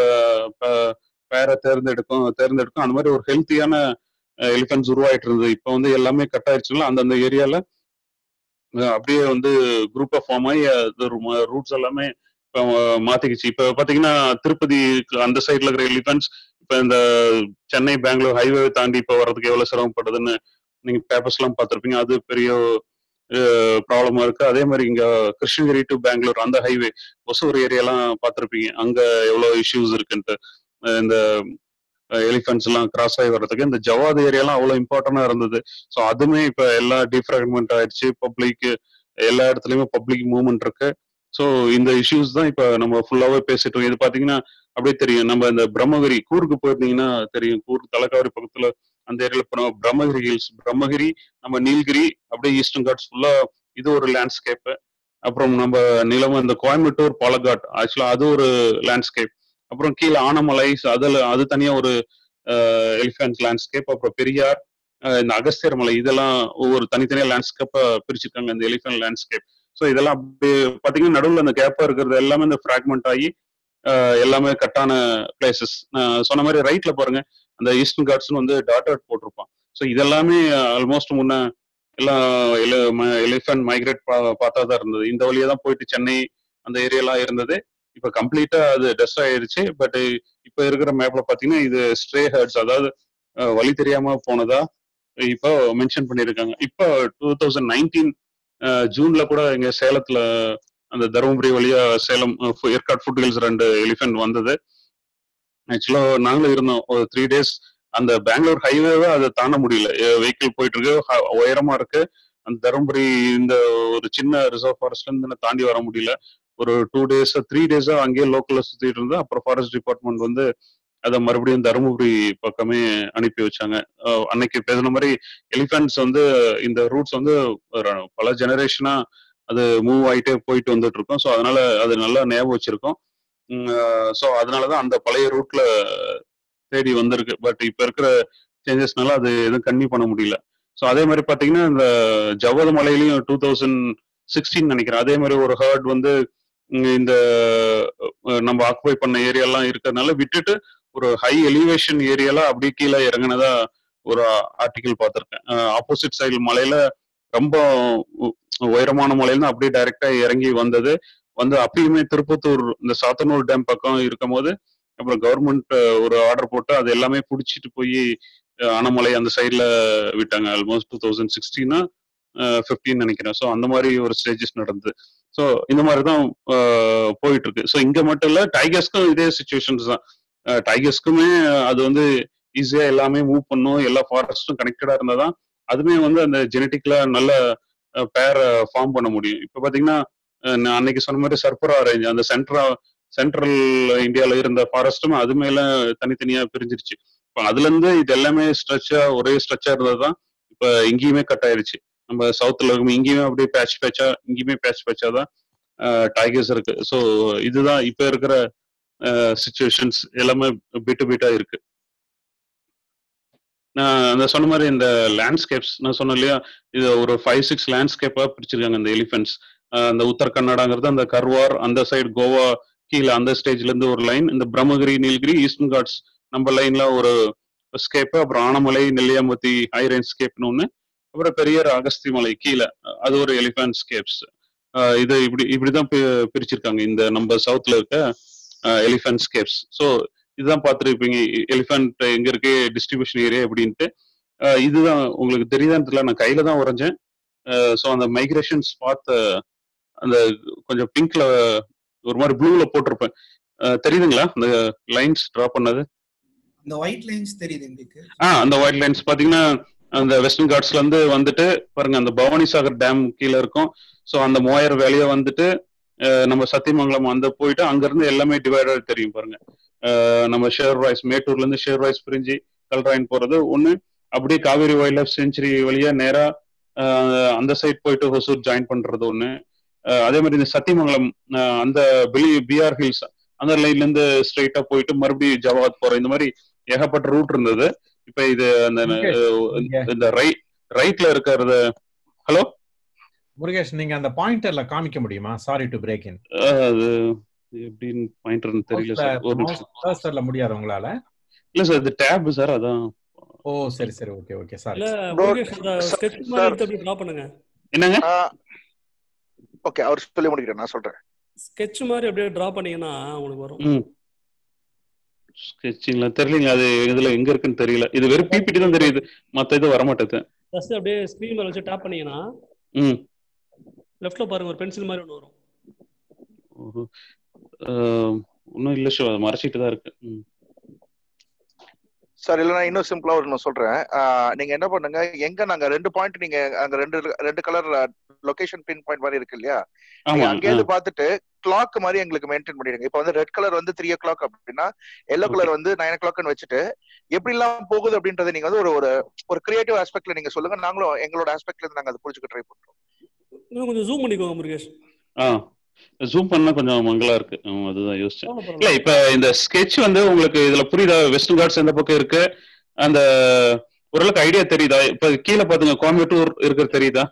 பேரை தேர்ந்தெடுக்கும் தேர்ந்தெடுக்கும் அந்த மாதிரி ஒரு ஹெல்த்தியான எலிஃபென்ட்ஸ் உருவாயிட்டு இருந்தது இப்போ வந்து எல்லாமே கட் ஆயிடுச்சுல அந்தந்த ஏரியால அப்படியே வந்து குரூப் ஆஃப் ஃபார்ம் ஆகி ரூட்ஸ் எல்லாமே இப்போ மாத்திக்கிச்சு இப்போ பாத்தீங்கன்னா திருப்பதி அந்த சைட்ல இருக்கிற எலிஃபென்ட்ஸ் இப்போ இந்த சென்னை பெங்களூர் ஹைவே தாண்டி இப்போ வர்றதுக்கு எவ்வளவு சிரமப்படுதுன்னு நீங்க பேப்பர்ஸ் எல்லாம் பார்த்திருப்பீங்க அது பெரிய ப்ராப்ளமா இருக்கு அதே மாதிரி இங்க கிருஷ்ணகிரி டு பெங்களூர் அந்த ஹைவே ஒசூர் ஏரியாலாம் பார்த்திருப்பீங்க அங்க எவ்வளவு இஷ்யூஸ் இருக்குன்ட்டு அஹ் இந்த எலிஃபென்ட்ஸ் எல்லாம் கிராஸ் ஆகி வர்றதுக்கு இந்த ஜவாத் ஏரியாலாம் அவ்வளவு இம்பார்ட்டண்டா இருந்தது ஸோ அதுவுமே இப்ப எல்லாம் டிஃப்ராக்மெண்ட் ஆயிடுச்சு பப்ளிக் எல்லா இடத்துலயுமே பப்ளிக் மூவ்மெண்ட் இருக்கு ஸோ இந்த இஷ்யூஸ் தான் இப்ப நம்ம ஃபுல்லாவே பேசிட்டு இருக்கோம் இது பாத்தீங்கன்னா அப்படியே தெரியும் நம்ம இந்த பிரம்மகிரி கூருக்கு போயிருந்தீங்கன்னா தெரியும் கூர்க் தலைக்காவரி பக்கத்துல அந்த ஏரியால போனோம் பிரம்மகிரி ஹில்ஸ் பிரம்மகிரி நம்ம நீல்கிரி அப்படியே ஈஸ்டர்ன் காட்ஸ் ஃபுல்லா இது ஒரு லேண்ட்ஸ்கேப் அப்புறம் நம்ம நிலம இந்த கோயம்புத்தூர் பாலக்காட் ஆக்சுவலா அது ஒரு லேண்ட்ஸ்கேப் அப்புறம் கீழே ஆனமலை அதுல அது தனியா ஒரு எலிஃபென்ட் லேண்ட்ஸ்கேப் அப்புறம் பெரியார் அஹ் இந்த அகஸ்தியர் மலை இதெல்லாம் ஒவ்வொரு தனித்தனியா லேண்ட்ஸ்கேப்பா பிரிச்சிருக்காங்க இந்த எலிஃபென்ட் லேண்ட்ஸ்கேப் ஸோ இதெல்லாம் அப்படியே பாத்தீங்கன்னா நடுவில் அந்த கேப்பா இருக்கிறது எல்லாமே இந்த ஃபிராக்மெண்ட் ஆகி அஹ் எல்லாமே கட்டான பிளேசஸ் சொன்ன மாதிரி ரைட்ல பாருங்க அந்த ஈஸ்டர்ன் கார்ட்ஸ்னு வந்து டாட்டர் போட்டிருப்பான் ஸோ இதெல்லாமே ஆல்மோஸ்ட் முன்ன எல்லாம் எலிஃபென்ட் மைக்ரேட் பார்த்தா தான் இருந்தது இந்த வழியா தான் போயிட்டு சென்னை அந்த ஏரியாலாம் இருந்தது இப்ப கம்ப்ளீட்டா அது டெஸ்ட் ஆயிருச்சு பட் இப்ப இருக்கிற மேப்ல பாத்தீங்கன்னா இது ஸ்ட்ரே ஹர்ட்ஸ் அதாவது அஹ், வழி தெரியாம போனதா இப்போ மென்ஷன் பண்ணியிருக்காங்க இப்போ டூ தௌசண்ட் நைன்டீன் ஜூன்ல கூட இங்க சேலத்துல அந்த தருமபுரி வழியா சேலம் அஹ், ஏற்காடு ஃபுட் ஹில்ஸ் ரெண்டு எலிஃபென்ட் வந்தது ஆக்சுவலா நாங்களும் இருந்தோம் ஒரு த்ரீ டேஸ் அந்த பெங்களூர் ஹைவேவை அதை தாண்ட முடியல வெஹிக்கிள் போயிட்டு இருக்கு ஹ- உயரமா இருக்கு அந்த தருமபுரி இந்த ஒரு சின்ன ரிசர்வ் ஃபாரஸ்ட்ல இருந்து தாண்டி வர முடியல ஒரு டூ டேஸ் த்ரீ டேஸா அங்கேயே லோக்கல்ல சுத்திட்டு இருந்தோம் அப்புறம் ஃபாரஸ்ட் டிபார்ட்மெண்ட் வந்து அதை மறுபடியும் தருமபுரி பக்கமே அனுப்பி வச்சாங்க அஹ் அன்னைக்கு பேசுன மாதிரி எலிஃபென்ட்ஸ் வந்து இந்த ரூட்ஸ் வந்து ஒரு பல ஜெனரேஷனா அது மூவ் ஆயிட்டே போயிட்டு வந்துட்டு இருக்கோம் ஸோ அதனால அது நல்லா ஞாபகம் வச்சிருக்கோம் ஸோ அதனாலதான் அந்த பழைய ரூட்ல தேடி வந்திருக்கு பட் இப்ப இருக்கிற சேஞ்சஸ்னால அது எதுவும் கன்னியூ பண்ண முடியல ஸோ அதே மாதிரி பாத்தீங்கன்னா இந்த ஜவ்வத மலையிலயும் டூ தௌசண்ட் சிக்ஸ்டீன் நினைக்கிறேன் அதே மாதிரி ஒரு ஹர்ட் வந்து இங்க இந்த அஹ், நம்ம ஆக்குபை பண்ண ஏரியாலாம் இருக்கிறதுனால விட்டுட்டு ஒரு ஹை எலிவேஷன் ஏரியால அப்படியே கீழே இறங்குனதா ஒரு ஆர்டிகிள் பார்த்திருக்கேன் ஆப்போசிட் சைடு மலையில ரொம்ப உ- உயரமான மலையில இருந்து அப்படியே டைரக்டா இறங்கி வந்தது வந்து அப்பயுமே திருப்பத்தூர் இந்த சாத்தனூர் டேம் பக்கம் இருக்கும் போது அப்புறம் கவர்மெண்ட் ஒரு ஆர்டர் போட்டு அது எல்லாமே புடிச்சிட்டு போய் அணமலை அந்த சைட்ல விட்டாங்க ஆல்மோஸ்ட் டூ தௌசண்ட் சிக்ஸ்டீனா ஃபிஃப்டீன் நினைக்கிறேன் ஸோ அந்த மாதிரி ஒரு ஸ்டேஜஸ் நடந்தது ஸோ இந்த மாதிரி தான் அஹ், போயிட்டு இருக்கு ஸோ இங்க மட்டும் இல்ல டைகர்ஸ்க்கும் இதே சுச்சுவேஷன்ஸ் தான் டைகர்ஸ்க்குமே அது வந்து ஈஸியா எல்லாமே மூவ் பண்ணும் எல்லா ஃபாரஸ்டும் கனெக்டடா இருந்தாதான் அதுமே வந்து அந்த ஜெனட்டிக்ல நல்ல பேரை ஃபார்ம் பண்ண முடியும் இப்போ பாத்தீங்கன்னா அஹ், நான் அன்னைக்கு சொன்ன மாதிரி சர்பரா ரேஞ்ச் அந்த சென்ட்ரா சென்ட்ரல் இந்தியால இருந்த ஃபாரஸ்ட்டும் அது மேல தனித்தனியா பிரிஞ்சிருச்சு இப்போ அதுல இருந்து இது எல்லாமே ஸ்ட்ரெச்சா ஒரே ஸ்ட்ரெச்சா இருந்ததுதான் இப்ப இங்கேயுமே கட் ஆயிருச்சு நம்ம சவுத்ல இருக்கும் இங்கேயுமே அப்படியே பேட்ச் பேட்சா இங்கேயுமே பேட்ச் பேட்சா தான் டைகர்ஸ் இருக்கு ஸோ இதுதான் இப்ப இருக்கிற சுச்சுவேஷன்ஸ் எல்லாமே பிட்டு பிட்டா இருக்கு நான் அந்த சொன்ன மாதிரி இந்த லேண்ட்ஸ்கேப்ஸ் நான் சொன்னேன் இல்லையா இது ஒரு ஃபைவ் சிக்ஸ் லேண்ட்ஸ்கேப்பா பிரிச்சிருக்காங்க இந்த எலிஃபென்ட்ஸ் அந்த உத்தர் கன்னடாங்கிறது அந்த கர்வார் அந்த சைடு கோவா கீழே அந்த ஸ்டேஜ்ல இருந்து ஒரு லைன் இந்த பிரம்மகிரி நீலகிரி ஈஸ்டர்ன் காட்ஸ் நம்ம லைன்ல ஒரு ஸ்கேப் அப்புறம் ஆனமலை நெல்லியாம்பத்தி ஹை ரேஞ்ச் ஸ்கேப்னு ஒன்று அப்புறம் பெரியார் அகஸ்தி மலை கீழே அது ஒரு எலிஃபென்ட் ஸ்கேப்ஸ் இது இப்படி இப்படிதான் பி- பிரிச்சிருக்காங்க இந்த நம்ம சவுத்ல இருக்க எலிஃபென்ட் ஸ்கேப்ஸ் ஸோ இதுதான் பார்த்துருப்பீங்க எலிஃபென்ட் எங்க இருக்கு டிஸ்ட்ரிபியூஷன் ஏரியா அப்படின்ட்டு அஹ் இதுதான் உங்களுக்கு தெரியுதான்னு தெரியல நான் கையில தான் வரைஞ்சேன் ஸோ அந்த மைக்ரேஷன்ஸ் பார்த்த அந்த கொஞ்சம் பிங்க்ல ஒரு மாதிரி ப்ளூல போட்டிருப்பேன் அஹ் தெரியுதுங்களா அந்த லைன்ஸ் டிரா பண்ணது அந்த ஒயிட் லைன்ஸ் தெரியுது எங்களுக்கு ஆ அந்த ஒயிட் லைன்ஸ் பாத்தீங்கன்னா அந்த வெஸ்டர்ன் காட்ஸ்ல இருந்து வந்துட்டு பாருங்க அந்த பவானி சாகர் டேம் கீழே இருக்கும் ஸோ அந்த மோயர் வேலையை வந்துட்டு அஹ், நம்ம சத்தியமங்கலம் அந்த போயிட்டு அங்க இருந்து எல்லாமே டிவைடட் தெரியும் பாருங்க அஹ், நம்ம ஷேர் ராய்ஸ் மேட்டூர்ல இருந்து ஷேர் ராய்ஸ் பிரிஞ்சு கல்ராயின் போறது ஒண்ணு அப்படியே காவேரி வைல்ட் லைஃப் செஞ்சுரி வழியா நேரா அஹ், அந்த சைட் போயிட்டு ஹொசூர் ஜாயின் பண்றது ஒண்ணு அஹ், அதே மாதிரி இந்த சத்தியமங்கலம் அஹ், அந்த பிலி பிஆர் ஹில்ஸ் அந்த லைன்ல இருந்து ஸ்ட்ரைட்டா போயிட்டு மறுபடியும் ஜவாத் போற இந்த மாதிரி ஏகப்பட்ட ரூட் இருந்தது இப்ப இது அந்த அஹ், நீங்க- இந்த ரைட் ரைட்ல இருக்கிறது ஹலோ முருகேஷ் நீங்க அந்த பாயிண்டர்ல காமிக்க முடியுமா சாரி டு பிரேக் இன் அது எப்படின்னு பாயிண்டர்னு தெரியல சார் ஒரு நிமிஷம் கர்சர்ல முடியாது உங்களால இல்ல சார் இது டேப் சார் அதான் ஓ சரி சரி ஓகே ஓகே சாரி இல்ல Bro, முருகேஷ் அந்த sir, ஸ்கெட்ச் sir. மாதிரி எடுத்து அப்படியே டிரா பண்ணுங்க என்னங்க ஓகே அவர் சொல்லி முடிக்கிறேன் நான் சொல்றேன் ஸ்கெட்ச் மாதிரி அப்படியே டிரா பண்ணீங்கன்னா உங்களுக்கு வரும் ம் ஸ்கெட்சிங்ல தெரியலங்க அது இதுல எங்க இருக்குன்னு தெரியல இது வெறும் பிபிடி தான் தெரியுது மத்த இது வர மாட்டேது ஜஸ்ட் அப்படியே ஸ்க்ரீன் மேல வச்சு டேப் பண்ணீங்கன்னா ம் லெஃப்ட்ல பாருங்க ஒரு பென்சில் மாதிரி ஒன்று வரும் ஓஹோ. அஹ், ஒண்ணும் இல்ல ஷோ அது மறைச்சிட்டு தான் இருக்கு ம். சார் இல்ல நான் இன்னும் சிம்பிளா ஒரு நான் சொல்றேன் ஆஹ் நீங்க என்ன பண்ணுங்க எங்க நாங்க ரெண்டு பாயிண்ட் நீங்க அங்க ரெண்டு ரெண்டு கலர் லொகேஷன் பின் பாயிண்ட் மாதிரி இருக்கு இல்லையா நீங்க ஆமா அங்கேயிருந்து பார்த்துட்டு கிளாக் மாதிரி எங்களுக்கு மெயின்டைன் பண்ணிடுங்க இப்போ வந்து ரெட் கலர் வந்து த்ரீ ஓ கிளாக் அப்படின்னா எல்லோ கலர் வந்து நைன் ஓ கிளாக்னு வச்சுட்டு எப்படி எல்லாம் போகுது அப்படின்றத நீங்க வந்து ஒரு ஒரு ஒரு கிரியேட்டிவ் ஆஸ்பெக்ட்ல நீங்க சொல்லுங்க நாங்களும் எங்களோட ஆஸ்பெக்ட்ல இருந்து நாங்க அதை புரிஞ்சுக்க ட்ரை பண்றோம் இன்னும் கொஞ்சம் ஜூம் பண்ணிக்கோங்க முருகேஷ் ஆ ஜூம் பண்ணா கொஞ்சம் மங்களா இருக்கு ஆமா, அதுதான் யோசிச்சேன் பரவாயில்ல, இல்ல பரவாயில்ல. இப்ப இந்த ஸ்கெட்ச் வந்து உங்களுக்கு இதுல புரியுதா வெஸ்டர்ன் காட்ஸ் எந்த பக்கம் இருக்கு அந்த ஓரளவுக்கு ஐடியா தெரியுதா இப்ப கீழே பாத்துங்க கோயம்புத்தூர் இருக்கிறது தெரியுதா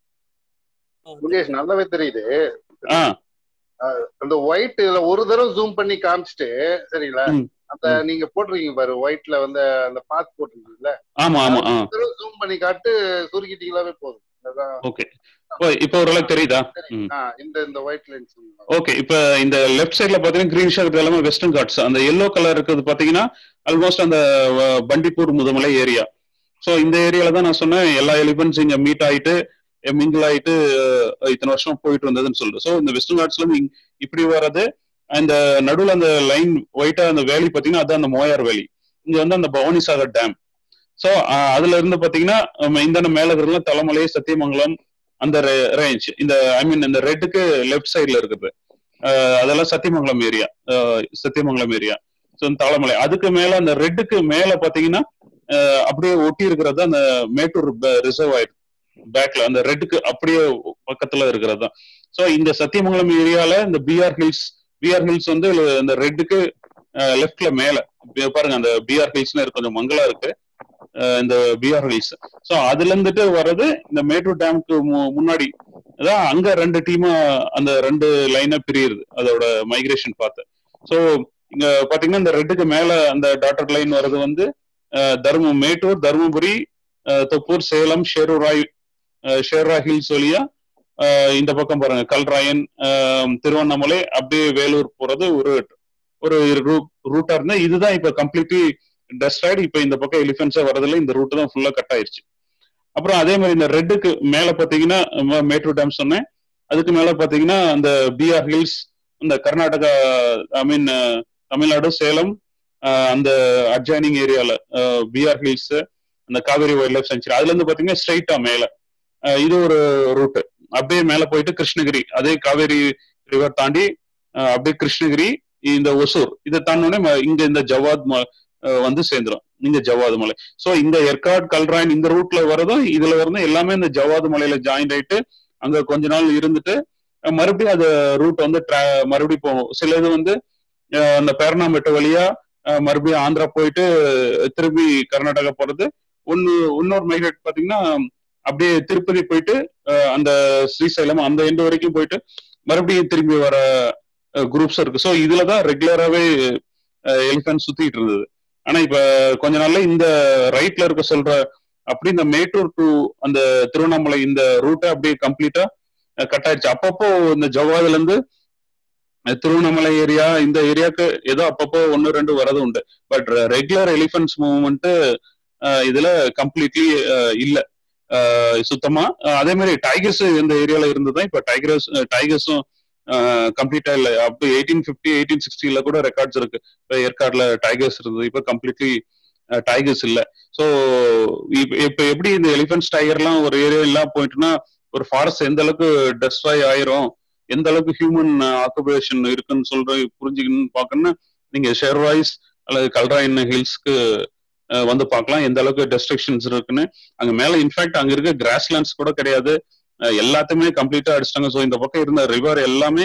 ஆ, முகேஷ் நல்லாவே தெரியுது ஆ அந்த ஒயிட் இதுல ஒரு தடவை ஜூம் பண்ணி காமிச்சிட்டு சரிங்களா ம், அந்த நீங்க போட்டிருக்கீங்க பாரு ஒயிட்ல வந்து அந்த பாத் போட்டிருக்கீங்கல்ல ஆமா ஆமா ஆ ஒரு தடவை ஜூம் பண்ணி காட்டு சுருக்கிட்டீங்களாவே போதும் அதான் ஓகே இப்ப ஓரளவுக்கு தெரியுதா ம் ஆ, இந்த இந்த ஒயிட் லைன்ஸ் ஓகே இப்ப இந்த லெஃப்ட் சைடுல பாத்தீங்கன்னா கிரீனிஷா இருக்கிறது எல்லாமே வெஸ்டர்ன் காட்ஸ் அந்த எல்லோ கலர் இருக்கிறது பாத்தீங்கன்னா ஆல்மோஸ்ட் அந்த அஹ், பண்டிப்பூர் முதுமலை ஏரியா சோ இந்த ஏரியால தான் நான் சொன்னேன் எல்லா எலிபென்ட்ஸ் இங்க மீட் ஆயிட்டு மிங்கிள் ஆயிட்டு அஹ், இத்தனை வருஷம் போயிட்டு வந்ததுன்னு சொல்லிட்டு சோ இந்த வெஸ்டர்ன் காட்ஸ்ல இருந்து இங்க- இப்படி வர்றது அந்த நடுவுல அந்த லைன் ஒயிட்டா அந்த வேலி பாத்தீங்கன்னா அதான் அந்த மோயார் வேலி இங்க வந்து அந்த பவானி சாகர் டேம் சோ அதுல இருந்து பாத்தீங்கன்னா நம்ம இந்த மேல இருக்கிறதுலாம் தலைமலை சத்தியமங்கலம் அந்த ரேஞ்ச் இந்த ஐ மீன் இந்த ரெட்டுக்கு லெஃப்ட் சைடுல இருக்குது அஹ் அதெல்லாம் Sathyamangalam area Sathyamangalam area so Thalamalai அதுக்கு மேல அந்த ரெட்டுக்கு மேல பாத்தீங்கன்னா அஹ் அப்படியே ஒட்டி இருக்கிறது அந்த மேட்டூர் ரிசர்வ் ஆயிருக்கு பேக்ல அந்த ரெட்டுக்கு அப்படியே பக்கத்துல இருக்கிறது தான் ஸோ இந்த சத்தியமங்கலம் ஏரியால இந்த பிஆர் ஹில்ஸ் பிஆர் ஹில்ஸ் வந்து இந்த ரெட்டுக்கு லெஃப்ட்ல மேல இப்ப பாருங்க அந்த பிஆர் ஹில்ஸ்னு இருக்கு கொஞ்சம் மங்களா இருக்கு அஹ் இந்த பிஆர் ஹில்ஸ் ஸோ அதுல இருந்துட்டு வர்றது இந்த மேட்டூர் டேமுக்கு முன்னாடி அதான் அங்க ரெண்டு டீமா அந்த ரெண்டு லைனா பிரியுது அதோட மைக்ரேஷன் பார்த்து ஸோ இங்க பாத்தீங்கன்னா இந்த ரெட்டுக்கு மேல அந்த டாட்டர் லைன் வர்றது வந்து அஹ், தர்ம மேட்டூர் தருமபுரி அஹ், தொப்பூர் சேலம் ஷேரூராய் அஹ், ஷேர்ரா ஹில்ஸ் வழியா அஹ், இந்த பக்கம் பாருங்க கல்ராயன் அஹ், திருவண்ணாமலை அப்படியே வேலூர் போறது ஒரு ஒரு ரூட்டா இருந்தா இதுதான் இப்ப கம்ப்ளீட்லி டெஸ்ட்ராய்டு இப்ப இந்த பக்கம் எலிஃபென்ட்ஸா வரதுல இந்த ரூட் தான் ஃபுல்லா கட் ஆயிருச்சு அப்புறம் அதே மாதிரி இந்த ரெட்டுக்கு மேல பாத்தீங்கன்னா ம- மேட்டூர் டேம் சொன்னேன் அதுக்கு மேல பாத்தீங்கன்னா அந்த பிஆர் ஹில்ஸ் இந்த கர்நாடகா ஐ மீன் தமிழ்நாடு சேலம் அஹ், அந்த அட்ஜாயினிங் ஏரியால பிஆர் ஹில்ஸ் அந்த காவேரி வைல்ட் லைஃப் சென்ச்சுரி அதுல இருந்து பாத்தீங்கன்னா ஸ்ட்ரைட்டா மேல அஹ் இது ஒரு ரூட் அப்படியே மேல போயிட்டு கிருஷ்ணகிரி அதே காவேரி ரிவர் தாண்டி அஹ் அப்படியே கிருஷ்ணகிரி இந்த ஒசூர் இதை தாண்டோடனே ம- இங்க இந்த ஜவாத் ம- அஹ் வந்து சேர்ந்துரும் இங்க ஜவாது மலை சோ இந்த ஏற்காடு கல்ராயன் இந்த ரூட்ல வரதும் இதுல வரதும் எல்லாமே இந்த ஜவாது மலையில ஜாயின் ஆயிட்டு அங்க கொஞ்ச நாள் இருந்துட்டு அஹ் மறுபடியும் அது ரூட் வந்து tra- மறுபடியும் போகும் சில இது வந்து அஹ் அந்த பேரணாம்பேட்டை வழியா அஹ் மறுபடியும் ஆந்திரா போயிட்டு திரும்பி கர்நாடகா போறது ஒன்னு இன்னொரு மைக்ரேட் பாத்தீங்கன்னா அப்படியே திருப்பதி போயிட்டு அஹ் அந்த ஸ்ரீசைலம் அந்த எண்டு வரைக்கும் போயிட்டு மறுபடியும் திரும்பி வர குரூப்ஸ் இருக்கு ஸோ இதுலதான் ரெகுலராகவே எலிஃபென்ட் சுத்திட்டு இருந்தது ஆனா இப்ப கொஞ்ச நாள்ல இந்த ரைட்ல இருக்க சொல்ற அப்படி இந்த மேட்டூர் டு அந்த திருவண்ணாமலை இந்த ரூட்டை அப்படியே கம்ப்ளீட்டா கட் ஆயிடுச்சு அப்பப்போ இந்த ஜவ்வாதுல இருந்து அஹ், திருவண்ணாமலை ஏரியா இந்த ஏரியாக்கு ஏதோ அப்பப்போ ஒன்னு ரெண்டு வரது உண்டு பட் ரெகுலர் எலிஃபென்ட்ஸ் மூவ்மெண்ட் இதுல கம்ப்ளீட்லி இல்ல அஹ், சுத்தமா அஹ், அதே மாதிரி டைகர்ஸ் இந்த ஏரியால இருந்ததுதான் இப்ப டைகர்ஸ் டைகர்ஸும் கம்ப்ளீட்டா இல்ல அப் எயிட்டீன் பிப்டி எயிட்டீன் சிக்ஸ்டில கூட ரெக்கார்ட்ஸ் இருக்கு இப்ப ஏற்காடுல டைகர்ஸ் இருந்தது இப்ப கம்ப்ளீட்லி டைகர்ஸ் இல்ல சோ இப்ப எப்படி இந்த எலிஃபென்ட்ஸ் டைகர்லாம் ஒரு ஏரியா எல்லாம் போயிட்டுனா ஒரு ஃபாரஸ்ட் எந்த அளவுக்கு டெஸ்ட்ராய் ஆயிரும் எந்த அளவுக்கு ஹியூமன் ஆக்குபேஷன் இருக்குன்னு சொல்ற புரிஞ்சுக்கணும்னு பாக்கணும்னா நீங்க ஷெர்வாய்ஸ் அல்லது கல்ராயன் ஹில்ஸ்க்கு வந்து பார்க்கலாம் எந்த அளவுக்கு டெஸ்ட்ரக்ஷன்ஸ் இருக்குன்னு அங்க மேல இன்ஃபேக்ட் அங்க இருக்க கிராஸ்லேண்ட்ஸ் கூட கிடையாது அஹ் எல்லாத்தையுமே கம்ப்ளீட்டா அடிச்சிட்டாங்க ஸோ இந்த பக்கம் இருந்த ரிவர் எல்லாமே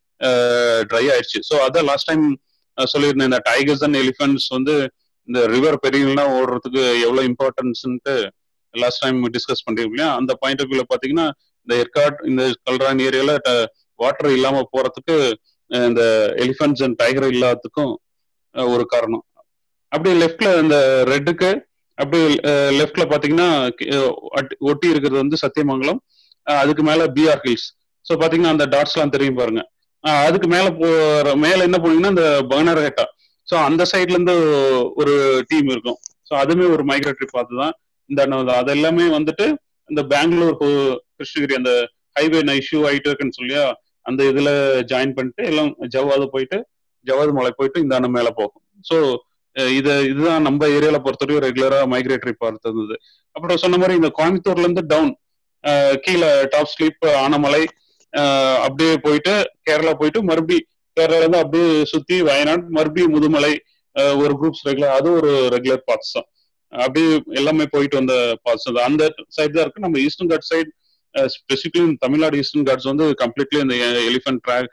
ட்ரை ஆயிடுச்சு ஸோ அதான் லாஸ்ட் டைம் சொல்லியிருந்தேன் இந்த டைகர்ஸ் அண்ட் எலிஃபென்ட்ஸ் வந்து இந்த ரிவர் பெரியலாம் ஓடுறதுக்கு எவ்வளவு இம்பார்ட்டன்ஸ்ன்ட்டு லாஸ்ட் டைம் டிஸ்கஸ் பண்ணிருக்கோம் இல்லையா அந்த பாயிண்ட் ஆஃப் வியூல பாத்தீங்கன்னா இந்த ஏற்காட் இந்த கல்ரான் ஏரியால வாட்டர் இல்லாம போறதுக்கு அஹ் இந்த எலிஃபென்ட்ஸ் அண்ட் டைகர் இல்லாததுக்கும் அஹ் ஒரு காரணம் அப்படியே லெஃப்ட்ல இந்த ரெட்டுக்கு அப்படியே லெஃப்ட்ல பாத்தீங்கன்னா கி- அஹ் ஒட்டி- ஒட்டி இருக்கிறது வந்து சத்தியமங்கலம் அஹ் அதுக்கு மேல பிஆர் ஹில்ஸ் ஸோ பாத்தீங்கன்னா அந்த டாட்ஸ் எல்லாம் தெரியும் பாருங்க அஹ் அதுக்கு மேல போற மேல என்ன போனீங்கன்னா இந்த பனரகட்டா ஸோ அந்த சைட்ல இருந்து ஒரு டீம் இருக்கும் ஸோ அதுவுமே ஒரு மைக்ரேட்டரி பார்த்து தான் இந்த அண்ணன் தான். அது எல்லாமே வந்துட்டு இந்த பெங்களூர் ஹோ- கிருஷ்ணகிரி அந்த ஹைவே இஷ்யூ ஆயிட்டு இருக்குன்னு சொல்லியா அந்த இதுல ஜாயின் பண்ணிட்டு எல்லாம் ஜவ்வாது போயிட்டு ஜவ்வாது மலை போயிட்டு இந்த அண்ணன் மேல போகும் ஸோ இது இதுதான் நம்ம ஏரியால பொறுத்தவரைக்கும் ரெகுலரா மைக்ரேட்டரி பார்த்து இருந்தது அப்புறம் சொன்ன மாதிரி இந்த கோயம்புத்தூர்ல இருந்து டவுன் கீழே டாப் ஸ்லீப் ஆனமலை அஹ் அப்படியே போயிட்டு கேரளா போயிட்டு மறுபடி கேரளால இருந்து அப்படியே சுத்தி வயநாடு மறுபடியும் முதுமலை அஹ் ஒரு குரூப்ஸ் ரெகுலர் அது ஒரு ரெகுலர் பார்ட்ஸ் தான் அப்படியே எல்லாமே போயிட்டு வந்த பார்ட்ஸ் தான் அந்த சைடு தான் இருக்கு நம்ம eastern God side specifically Tamil Nadu eastern God's வந்து கம்ப்ளீட்லி இந்த எலிஃபென்ட் ட்ராக்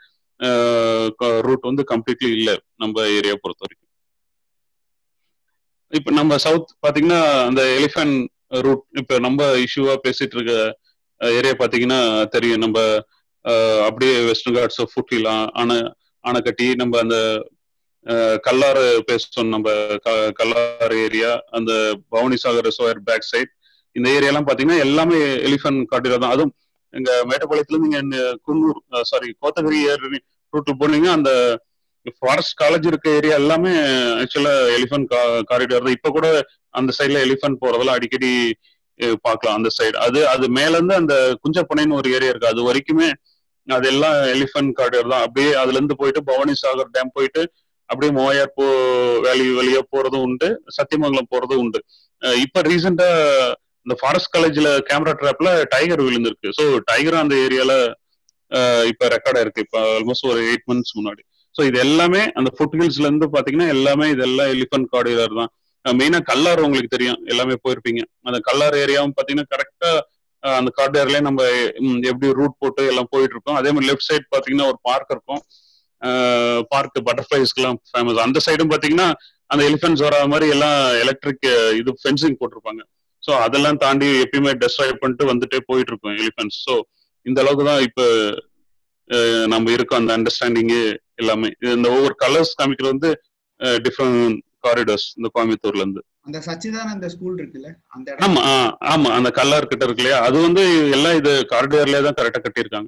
ரூட் வந்து கம்ப்ளீட்லி இல்ல நம்ம ஏரியா பொறுத்த வரைக்கும் இப்ப நம்ம சவுத் பாத்தீங்கன்னா அந்த எலிஃபென்ட் ரூட் இப்ப நம்ம இஷ்யூவா பேசிட்டு இருக்க ஏரியா பாத்தீங்கன்னா தெரியும் நம்ம அஹ், அப்படியே வெஸ்டர்ன் காட்ஸ் ஃபுட்டில் ஆன ஆனைக்கட்டி நம்ம அந்த அஹ், கல்லாறு பேசுறோம் நம்ம க- கல்லாறு ஏரியா அந்த Bhavani Sagar reservoir back side இந்த ஏரியாலாம் பாத்தீங்கன்னா எல்லாமே எலிஃபென்ட் காட்டில தான் அதுவும் எங்க மேட்டுப்பாளையத்துல இருந்து நீங்க குன்னூர் சாரி கோத்தகிரி ஏரி ரூட்ல போனீங்க அந்த ஃபாரஸ்ட் காலேஜ் இருக்க ஏரியா எல்லாமே ஆக்சுவலா எலிஃபென்ட் காரிடார் தான் இப்ப கூட அந்த சைட்ல எலிஃபென்ட் போறதெல்லாம் அடிக்கடி அஹ், பார்க்கலாம் அந்த சைடு அது அது மேல இருந்து அந்த குஞ்சப்பனைன்னு ஒரு ஏரியா இருக்கு அது வரைக்குமே அதெல்லாம் எலிஃபென்ட் காரிடார் தான் அப்படியே அதுல இருந்து போயிட்டு பவானி சாகர் டேம் போயிட்டு அப்படியே மோயார் போ வேலி வழியா போறதும் உண்டு சத்தியமங்கலம் போறதும் உண்டு அஹ் இப்ப ரீசெண்டா இந்த ஃபாரஸ்ட் காலேஜ்ல கேமரா ட்ராப்ல டைகர் விழுந்திருக்கு ஸோ டைகர் அந்த ஏரியால இப்ப ரெக்கார்ட் இருக்கு இப்ப ஆல்மோஸ்ட் ஒரு எயிட் மந்த்ஸ் முன்னாடி ஸோ இது எல்லாமே அந்த ஃபுட் ஹில்ஸ்ல இருந்து பாத்தீங்கன்னா எல்லாமே இதெல்லாம் எலிஃபென்ட் காரிடார் தான் மெயினா கல்லார் உங்களுக்கு தெரியும் எல்லாமே போயிருப்பீங்க அந்த கல்லார் ஏரியாவும் பாத்தீங்கன்னா கரெக்டா அந்த கார்டர்லயே நம்ம ம், எப்படி ரூட் போட்டு எல்லாம் போயிட்டு இருக்கோம் அதே மாதிரி லெஃப்ட் சைடு பாத்தீங்கன்னா ஒரு பார்க் இருக்கும் பார்க் பட்டர்ஃபிளைஸ்க்குலாம் ஃபேமஸ் அந்த சைடும் பாத்தீங்கன்னா அந்த எலிஃபென்ட்ஸ் வராத மாதிரி எல்லாம் எலக்ட்ரிக் இது ஃபென்சிங் போட்டிருப்பாங்க ஸோ அதெல்லாம் தாண்டி எப்பயுமே டெஸ்ட்ராய் பண்ணிட்டு வந்துட்டே போயிட்டு இருக்கோம் எலிஃபென்ட்ஸ் ஸோ இந்த அளவுக்கு தான் இப்போ அஹ், நம்ம இருக்கோம் அந்த அண்டர்ஸ்டாண்டிங்கு எல்லாமே இது இந்த ஒவ்வொரு கலர்ஸ் காமிக்கிறது வந்து டிஃப்ரெண்ட் காரிடர்ஸ் இந்த கோயம்புத்தூர்ல இருந்து அந்த சச்சிதானந்த ஸ்கூல் இருக்குல்ல அந்த இடம் ஆமா ஆ, ஆமா அந்த கல்லார் கிட்ட இருக்கு இல்லையா அது வந்து எல்லாம் இது காரிடர்லயே தான் கரெக்டா கட்டியிருக்காங்க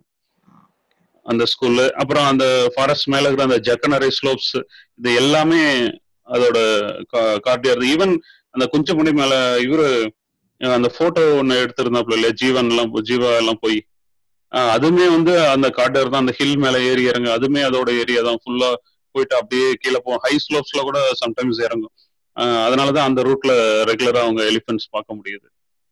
அந்த ஸ்கூல்ல அப்புறம் அந்த ஃபாரஸ்ட் மேல இருக்கிற அந்த ஜக்கனரை ஸ்லோப்ஸ் இது எல்லாமே அதோட கார்டியர் ஈவன் அந்த குஞ்சமுடி மேல இவரு அஹ், அந்த போட்டோ ஒன்னு எடுத்திருந்தாப்புல இல்லையா ஜீவன் எல்லாம் போ- ஜீவா எல்லாம் போய் அஹ், அதுவுமே வந்து அந்த கார்டர் தான் அந்த ஹில் மேல ஏறி இறங்கு அதுவுமே அதோட ஏரியா தான் ஃபுல்லா போயிட்டு அப்படியே கீழே போகும் ஹை ஸ்லோப்ஸ்ல கூட சம்டைம்ஸ் இறங்கும் அஹ் அதனாலதான் அந்த ரூட்ல ரெகுலரா அவங்க எலிஃபென்ட்ஸ் பார்க்க முடியுது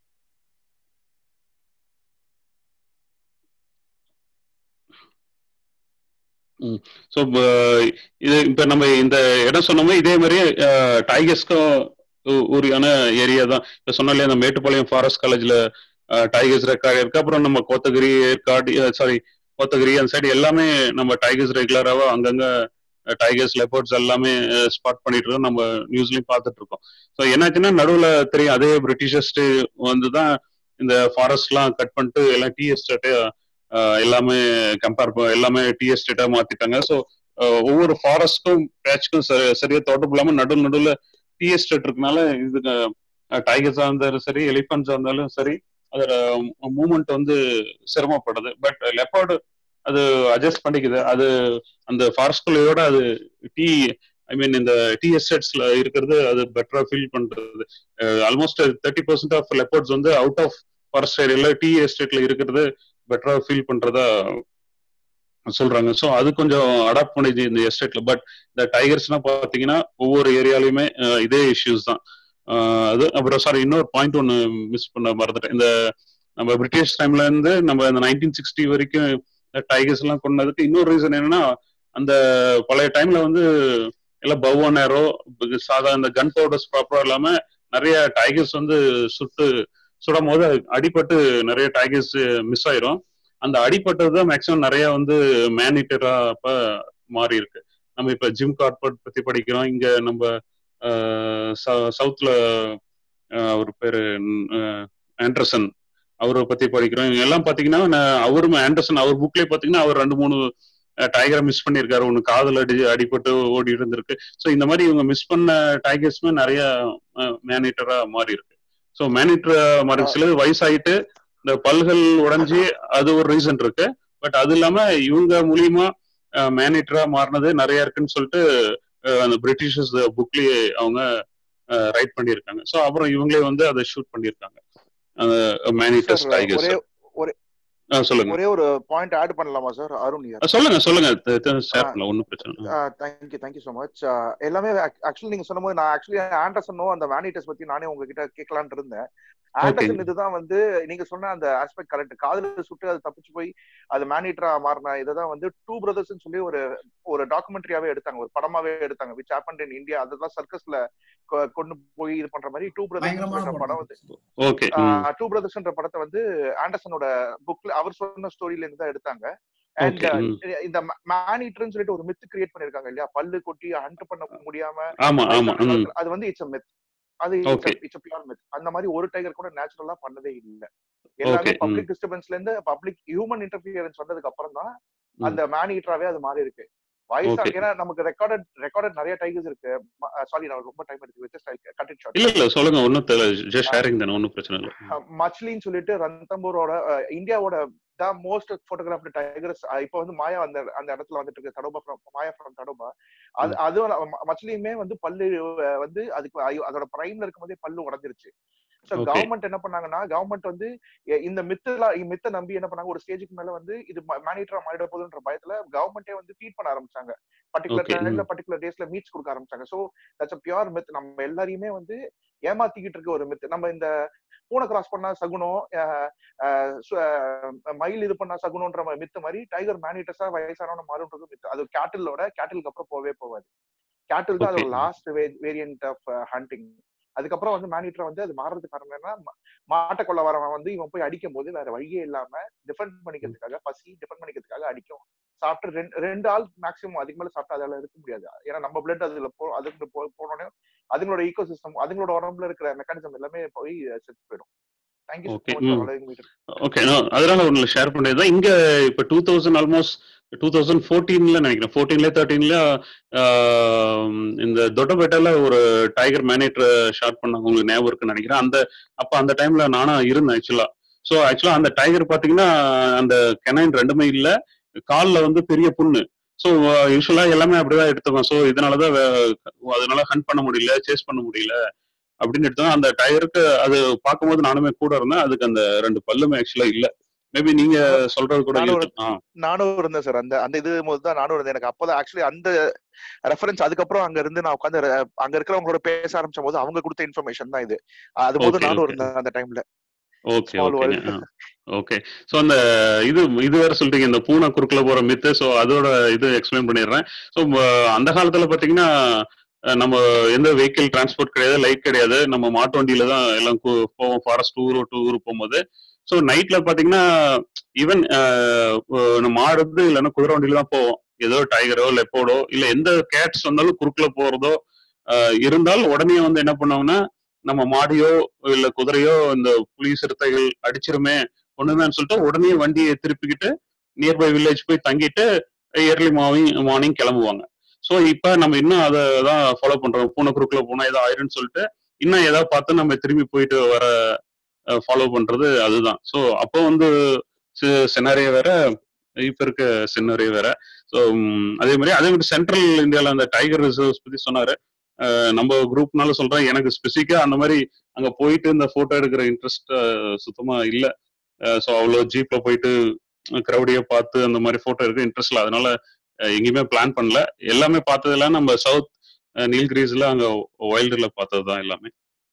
ஸோ இது இப்ப நம்ம இந்த இடம் சொன்னோமே இதே மாதிரி டைகர்ஸ்க்கும் உரியான ஏரியா தான் இப்ப சொன்னாலே இந்த மேட்டுப்பாளையம் ஃபாரஸ்ட் காலேஜ்ல டைகர்ஸ் ரெக்கார்ட் இருக்கு அப்புறம் நம்ம கோத்தகிரி ஏற்காடு சாரி கோத்தகிரி அந்த சைடு எல்லாமே நம்ம டைகர்ஸ் ரெகுலராவா அங்கங்க டைகர்ஸ் லெப்பர்ட்ஸ் எல்லாமே ஸ்பாட் பண்ணிட்டு இருக்கோம் நம்ம நியூஸ்லயும் பார்த்துட்டு இருக்கோம் ஸோ என்னாச்சுன்னா நடுவில் தெரியும் அதே பிரிட்டிஷர்ஸ் வந்து தான் இந்த ஃபாரஸ்ட்லாம் கட் பண்ணிட்டு எல்லாம் டீ எஸ்டேட்டு எல்லாமே கம்பேர் எல்லாமே டீ எஸ்டேட்டா மாத்திட்டாங்க ஸோ ஒவ்வொரு ஃபாரஸ்ட்க்கும் பேட்ச்க்கும் சரியா தொடர்பு இல்லாம நடுவில் நடுவில் டீ எஸ்டேட் இருக்கனால இதுக்கு டைகர்ஸா இருந்தாலும் சரி எலிஃபன்ட்ஸா இருந்தாலும் சரி அதோட மூமெண்ட் வந்து சிரமப்படுது பட் லெப்பார்டு அது அட்ஜஸ்ட் பண்ணிக்குது அது அந்த ஃபாரஸ்ட்குள்ளையோட அது டீ ஐ மீன் இந்த டீ எஸ்டேட்ஸ்ல இருக்கிறது அது பெட்டரா ஃபீல் பண்றது almost thirty percent of leopards வந்து அவுட் ஆஃப் ஃபாரஸ்ட் ஏரியால டீ எஸ்டேட்ல இருக்கிறது பெட்டரா ஃபீல் பண்றதா சொல்றாங்க ஸோ அது கொஞ்சம் அடாப்ட் பண்ணிது இந்த எஸ்டேட்ல பட் இந்த டைகர்ஸ்னா பாத்தீங்கன்னா ஒவ்வொரு ஏரியாலையுமே இதே இஷ்யூஸ் தான் அது அப்புறம் சாரி இன்னொரு பாயிண்ட் ஒன்று மிஸ் பண்ண மறந்துட்டேன் இந்த நம்ம பிரிட்டிஷ் டைம்ல இருந்து நம்ம இந்த நைன்டீன் சிக்ஸ்டி வரைக்கும் டைகர்ஸ் எல்லாம் கொண்டதுக்கு இன்னொரு ரீசன் என்னன்னா அந்த பழைய டைம்ல வந்து எல்லாம் பவோ நேரோ சாதா இந்த கன் பவுடர்ஸ் ப்ராப்பரா இல்லாம நிறைய டைகர்ஸ் வந்து சுட்டு சுடும் போது அடிபட்டு நிறைய டைகர்ஸ் மிஸ் ஆயிரும் அந்த அடிப்பட்டது தான் மேக்சிமம் நிறைய வந்து மேனிட்டரா அப்ப மாறி இருக்கு நம்ம இப்ப ஜிம் கார்பட் பத்தி படிக்கிறோம் இங்க நம்ம சவுத்ல அவர் பேரு ஆண்டர்சன் அவரை பத்தி படிக்கிறோம் இவங்க எல்லாம் பாத்தீங்கன்னா அவரும் ஆண்டர்சன் அவர் புக்லயே பாத்தீங்கன்னா அவர் ரெண்டு மூணு டைகரை மிஸ் பண்ணியிருக்காரு ஒன்று காதல் அடி அடிபட்டு ஓடி இருந்திருக்கு ஸோ இந்த மாதிரி இவங்க மிஸ் பண்ண டைகர்ஸ்மே நிறைய மேனிட்டரா மாறி இருக்கு ஸோ மேனிட்டர் மாறி சிலது வயசாயிட்டு இந்த பல்கள் உடஞ்சி அது ஒரு ரீசன் இருக்கு பட் அது இல்லாம இவங்க மூலியமா மேனிட்டரா மாறினது நிறைய இருக்குன்னு சொல்லிட்டு அந்த பிரிட்டிஷர்ஸ் புக்லயே அவங்க ரைட் பண்ணியிருக்காங்க ஸோ அப்புறம் இவங்களே வந்து அதை ஷூட் பண்ணியிருக்காங்க மேனிட்டர்ஸ் டைகர்ஸ் சொல்லுங்க ஒரே ஒரு பாயிண்ட் ஆட் பண்ணலாமா சார் அருண் சொல்லுங்க சொல்லுங்க ஷேர் பண்ணலாம் ஒன்றும் பிரச்சனை தேங்க்யூ தேங்க்யூ ஸோ மச் எல்லாமே ஆக்சுவலி நீங்க சொன்னபோது நான் ஆக்சுவலி ஆண்டர்சனோ அந்த மேனிட்டர்ஸ் பத்தி நானே உங்ககிட்ட கேட்கலான் இருந்தேன் ஆண்டர்சன் இதுதான் வந்து நீங்க சொன்ன அந்த ஆஸ்பெக்ட் கரெக்ட் காதல சுட்டு அது தப்பிச்சு போய் அது மேனிட்டரா மாறின இதுதான் வந்து டூ பிரதர்ஸ் சொல்லி ஒரு ஒரு டாக்குமெண்ட்ரியாவே எடுத்தாங்க ஒரு படமாவே எடுத்தாங்க விச் ஹேப்பன் இன் இந்தியா அதெல்லாம் சர்க்கஸ்ல கொண்டு போய் இது பண்ற மாதிரி டூ பிரதர்ஸ் படம் வந்து ஓகே டூ பிரதர்ஸ்ன்ற படத்தை வந்து ஆண்டர்சனோட புக்ல அவர் சொன்ன ஸ்டோரியில இருந்து தான் எடுத்தாங்க அண்ட் இந்த மேனிட்டர்னு சொல்லிட்டு ஒரு மித் கிரியேட் பண்ணிருக்காங்க இல்லையா பல்லு கொட்டி ஹண்ட் பண்ண முடியாம ஆமா ஆமா அது வந்து இட்ஸ் மித் அது இட்ஸ் பியூர் மித் அந்த மாதிரி ஒரு டைகர் கூட நேச்சுரலா பண்ணதே இல்ல எல்லாமே பப்ளிக் டிஸ்டர்பன்ஸ்ல இருந்து பப்ளிக் ஹியூமன் இன்டர்ஃபியரன்ஸ் வந்ததுக்கு அப்புறம் தான் அந்த மேனிட்டராவே அது மாறி இருக்கு வயசா ஏன்னா நமக்கு ரெக்கார்டட் ரெக்கார்டட் நிறைய டைகர்ஸ் இருக்கு சாரி நான் ரொம்ப டைம் எடுத்து வச்சு கட் இட் ஷார்ட் இல்ல இல்ல சொல்லுங்க ஒண்ணும் தெரியல ஜஸ்ட் ஷேரிங் தான ஒண்ணும் பிரச்சனை இல்ல மச்லின்னு சொல்லிட்டு ரந்தம்பூரோட இந்தியாவோட த மோஸ்ட் போட்டோகிராஃப்டு டைகர்ஸ் இப்போ வந்து மாயா அந்த அந்த இடத்துல வந்துட்டு இருக்கு தடோபா மாயா ஃப்ரம் தடோபா அது அதுவும் மச்லியுமே வந்து பல்லு வந்து அதுக்கு அதோட பிரைம்ல இருக்கும் போதே பல்லு உடஞ்சிருச்சு சோ கவர்மெண்ட் என்ன பண்ணாங்கன்னா கவர்மெண்ட் வந்து இந்த மித்தல மித்த நம்பி என்ன பண்ணாங்க ஒரு ஸ்டேஜுக்கு மேல வந்து இது மேனிட்டரா மாறிட போகுதுன்ற பயத்துல கவர்மெண்டே வந்து ஃபீட் பண்ண ஆரம்பிச்சாங்க பர்டிகுலர் டைம்ல பர்டிகுலர் டேஸ்ல மீட்ஸ் கொடுக்க ஆரம்பிச்சாங்க சோ தட்ஸ் பியூர் மித் நம்ம எல்லாரையுமே வந்து ஏமாத்திக்கிட்டு இருக்க ஒரு மித் நம்ம இந்த பூனை கிராஸ் பண்ணா சகுனம் மயில் இது பண்ணா சகுனம்ன்ற மித்து மாதிரி டைகர் மேனிட்டஸா வயசானவன மாறுன்றது மித்து அது கேட்டிலோட கேட்டிலுக்கு அப்புறம் போவே போவாது கேட்டில் தான் அதோட லாஸ்ட் வேரியன்ட் ஆஃப் ஹண்டிங் அதுக்கப்புறம் வந்து மேனிட்டர் வந்து அது மாறுறதுக்கு காரணம் என்னன்னா மாட்டை கொள்ள வரவன் வந்து இவன் போய் அடிக்கும் போது வேற வழியே இல்லாம டிஃபெண்ட் பண்ணிக்கிறதுக்காக பசி டிஃபெண்ட் பண்ணிக்கிறதுக்காக அடிக்கும் சாப்பிட்டு ரெண்டு ரெண்டு ஆள் மேக்ஸிமம் அதுக்கு மேல சாப்பிட்டு அதால இருக்க முடியாது ஏன்னா நம்ம பிளட் அதுல போ அதுக்கு போனோடனே அதுங்களோட ஈகோ சிஸ்டம் அதுங்களோட உடம்புல இருக்கிற மெக்கானிசம் எல்லாமே போய் செத்து போயிடும் ஓகே அதனால ஒன்னு ஷேர் பண்ணது இங்க இப்ப two thousand almost two thousand ஃபோர்டீன்ல நினைக்கிறேன் ஃபோர்டீன்ல தேர்ட்டீன்ல இந்த தொட்டபேட்டால ஒரு டைகர் மேனேட்டர் ஷார்ட் பண்ணாங்க உங்களுக்கு ஞாபகம் இருக்குன்னு நினைக்கிறேன் அந்த அப்ப அந்த டைம்ல நானும் இருந்தேன் ஆக்சுவலா ஸோ ஆக்சுவலா அந்த டைகர் பாத்தீங்கன்னா அந்த கெனைன் ரெண்டுமே இல்ல காலில் வந்து பெரிய புண்ணு ஸோ யூஸ்வலா எல்லாமே அப்படிதான் எடுத்துக்கோம் ஸோ இதனாலதான் அதனால ஹண்ட் பண்ண முடியல சேஸ் பண்ண முடியல அப்படின்னு எடுத்தோம் அந்த டயருக்கு அது பார்க்கும்போது நானுமே கூட இருந்தேன் அதுக்கு அந்த ரெண்டு பல்லுமே ஆக்சுவலா இல்ல மேபி நீங்க சொல்றது கூட நானும் ஒரு- இருக்கு ஆ நானும் இருந்தேன் சார் அந்த அந்த இது போது தான் நானும் இருந்தேன் எனக்கு அப்பதான் ஆக்சுவலி அந்த ரெஃபரன்ஸ் அதுக்கப்புறம் அங்க இருந்து நான் உட்காந்து அங்க இருக்கிறவங்களோட பேச ஆரம்பிச்ச போது அவங்க கொடுத்த இன்ஃபர்மேஷன் தான் இது அது போது Okay, நானும் okay. இருந்தேன் அந்த டைம்ல ஓகே Small ஓகேங்க world. ஓகே ஸோ அந்த இது இது வேற சொல்லிட்டீங்க இந்த பூனை குறுக்குல போற மித்து ஸோ அதோட இது எக்ஸ்பிளைன் பண்ணிடுறேன் ஸோ அந்த காலத்துல பாத்தீங்கன்னா அஹ், நம்ம எந்த வெஹிக்கிள் டிரான்ஸ்போர்ட் கிடையாது லைட் கிடையாது நம்ம மாட்டு வண்டியில தான் எல்லாம் கு- போவோம் ஃபாரஸ்ட் டூர் டூர் போகும்போது ஸோ நைட்ல பாத்தீங்கன்னா ஈவன் நம்ம மாடு இல்லைன்னா குதிரை வண்டியில தான் போவோம் ஏதோ டைகரோ லெப்போடோ இல்ல எந்த கேட்ஸ் வந்தாலும் குறுக்குல போறதோ அஹ், இருந்தால் உடனே வந்து என்ன பண்ணுவாங்கன்னா நம்ம மாடியோ இல்ல குதிரையோ இந்த புலி சிறுத்தைகள் அடிச்சிருமே ஒண்ணுதான் சொல்லிட்டு உடனே வண்டியை திருப்பிக்கிட்டு நியர்பை வில்லேஜ் போய் தங்கிட்டு இயர்லி மார்னிங் மார்னிங் கிளம்புவாங்க ஸோ இப்ப நம்ம இன்னும் அதை தான் ஃபாலோ பண்றோம் பூனை குறுக்குல போனா ஏதோ ஆயிரும்னு சொல்லிட்டு இன்னும் ஏதாவது பார்த்து நம்ம திரும்பி போயிட்டு வர ஃபாலோ பண்றது அதுதான் ஸோ அப்போ வந்து சினாரியோ வேற இப்ப இருக்க சினாரியோ வேற ஸோ அதே மாதிரி அதே மாதிரி சென்ட்ரல் இந்தியால அந்த டைகர் ரிசர்வ்ஸ் பத்தி சொன்னாரு அஹ் நம்ம குரூப்னால சொல்றேன் எனக்கு ஸ்பெசிஃபிக்கா அந்த மாதிரி அங்க போயிட்டு இந்த போட்டோ எடுக்கிற இன்ட்ரெஸ்ட் சுத்தமா இல்ல ஸோ அவ்வளோ ஜீப்ல போயிட்டு கிரௌடிய பார்த்து அந்த மாதிரி போட்டோ எடுக்க இன்ட்ரெஸ்ட் இல்லை அதனால அஹ் எங்கேயுமே பிளான் பண்ணல எல்லாமே பார்த்ததெல்லாம் நம்ம சவுத் நீல்கிரீஸ்ல அங்க வைல்டுல பார்த்தது தான் எல்லாமே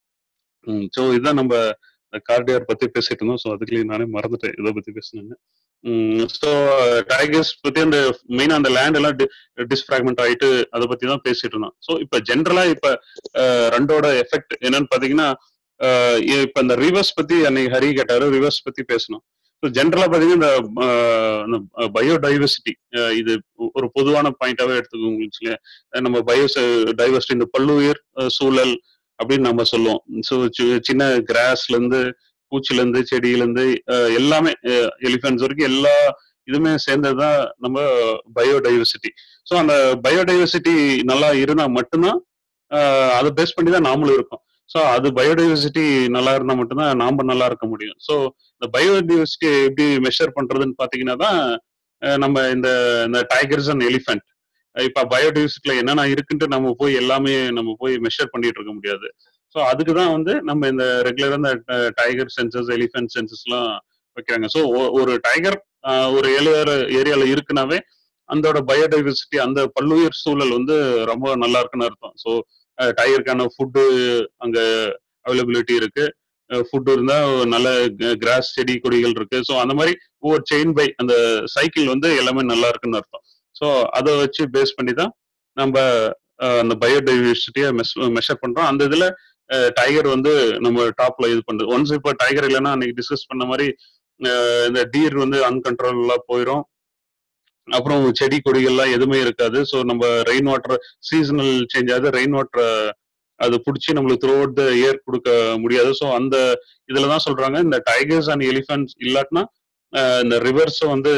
ஸோ இதுதான் நம்ம கார்டியார் பத்தி பேசிட்டு இருந்தோம் ஸோ அதுக்குள்ளேயே நானே மறந்துட்டேன் இதை பத்தி பேசினேன்னு ஸோ டைகர்ஸ் பத்தி அந்த மெயினா அந்த லேண்ட் எல்லாம் டிஸ்ஃபிராக்மெண்ட் ஆயிட்டு அதை பத்தி தான் பேசிட்டு இருந்தோம் ஸோ இப்ப ஜென்ரலா இப்ப அஹ், ரெண்டோட எஃபெக்ட் என்னன்னு பாத்தீங்கன்னா அஹ், இப்ப இந்த ரிவர்ஸ் பத்தி அன்னைக்கு ஹரி கேட்டாரு ரிவர்ஸ் பத்தி பேசணும் ஸோ ஜென்ரலா பாத்தீங்கன்னா இந்த பயோடைவர்சிட்டி இது ஒரு பொதுவான பாயிண்டாவே எடுத்துக்கோங்க உங்களுக்கு நம்ம பயோ டைவர்சிட்டி இந்த பல்லுயிர் அஹ், சூழல் அப்படின்னு நம்ம சொல்லுவோம் ஸோ சின்ன கிராஸ்ல இருந்து பூச்சில இருந்து செடியில இருந்து அஹ், எல்லாமே எலிஃபென்ட்ஸ் வரைக்கும் எல்லா இதுவுமே சேர்ந்ததுதான் நம்ம பயோடைவர்சிட்டி ஸோ அந்த பயோடைவர்சிட்டி நல்லா இருந்தா மட்டும்தான் அஹ், அதை பேஸ் பண்ணி தான் நாமளும் இருக்கோம் ஸோ அது பயோடைவர்சிட்டி நல்லா இருந்தா மட்டும்தான் நாம நல்லா இருக்க முடியும் ஸோ இந்த பயோடைவர்சிட்டி எப்படி மெஷர் பண்றதுன்னு பாத்தீங்கன்னா தான் அஹ், நம்ம இந்த இந்த டைகர்ஸ் அண்ட் எலிஃபென்ட் இப்ப பயோடைவர்சிட்டில என்னென்ன இருக்குன்ட்டு நம்ம போய் எல்லாமே நம்ம போய் மெஷர் பண்ணிட்டு இருக்க முடியாது ஸோ அதுக்கு தான் வந்து நம்ம இந்த ரெகுலரா இந்த டைகர் சென்சஸ் எலிஃபென்ட் சென்சஸ் எல்லாம் வைக்கிறாங்க ஸோ ஒரு டைகர் ஒரு ஏரியா ஏரியால இருக்குனாவே அதோட பயோடைவர்சிட்டி அந்த பல்லுயிர் சூழல் வந்து ரொம்ப நல்லா இருக்குன்னு அர்த்தம் ஸோ டைகருக்கான ஃபுட்டு அங்க அவைலபிலிட்டி இருக்கு ஃபுட் இருந்தா நல்ல கிராஸ் செடி கொடிகள் இருக்கு ஸோ அந்த மாதிரி ஒவ்வொரு செயின் பை அந்த சைக்கிள் வந்து எல்லாமே நல்லா இருக்குன்னு அர்த்தம் ஸோ அதை வச்சு பேஸ் பண்ணி தான் நம்ம அஹ், அந்த பயோடைவர்சிட்டியை மெஷர் பண்றோம் அந்த இதுல டைகர் வந்து நம்ம டாப்ல இது பண்ணுது ஒன்ஸ் இப்போ டைகர் இல்லைன்னா அன்னைக்கு டிஸ்கஸ் பண்ண மாதிரி அஹ், இந்த டீர் வந்து அன்கண்ட்ரோலா போயிடும் அப்புறம் செடி கொடிகள்லாம் எதுவுமே இருக்காது ஸோ நம்ம ரெயின் வாட்டர் சீசனல் சேஞ்ச் ஆகுது ரெயின் வாட்டர் அது பிடிச்சி நம்மளுக்கு த்ரூ அவுட் த இயர் கொடுக்க முடியாது ஸோ அந்த இதுல தான் சொல்றாங்க இந்த டைகர்ஸ் அண்ட் எலிஃபென்ட்ஸ் இல்லாட்டினா அஹ், இந்த ரிவர்ஸ் வந்து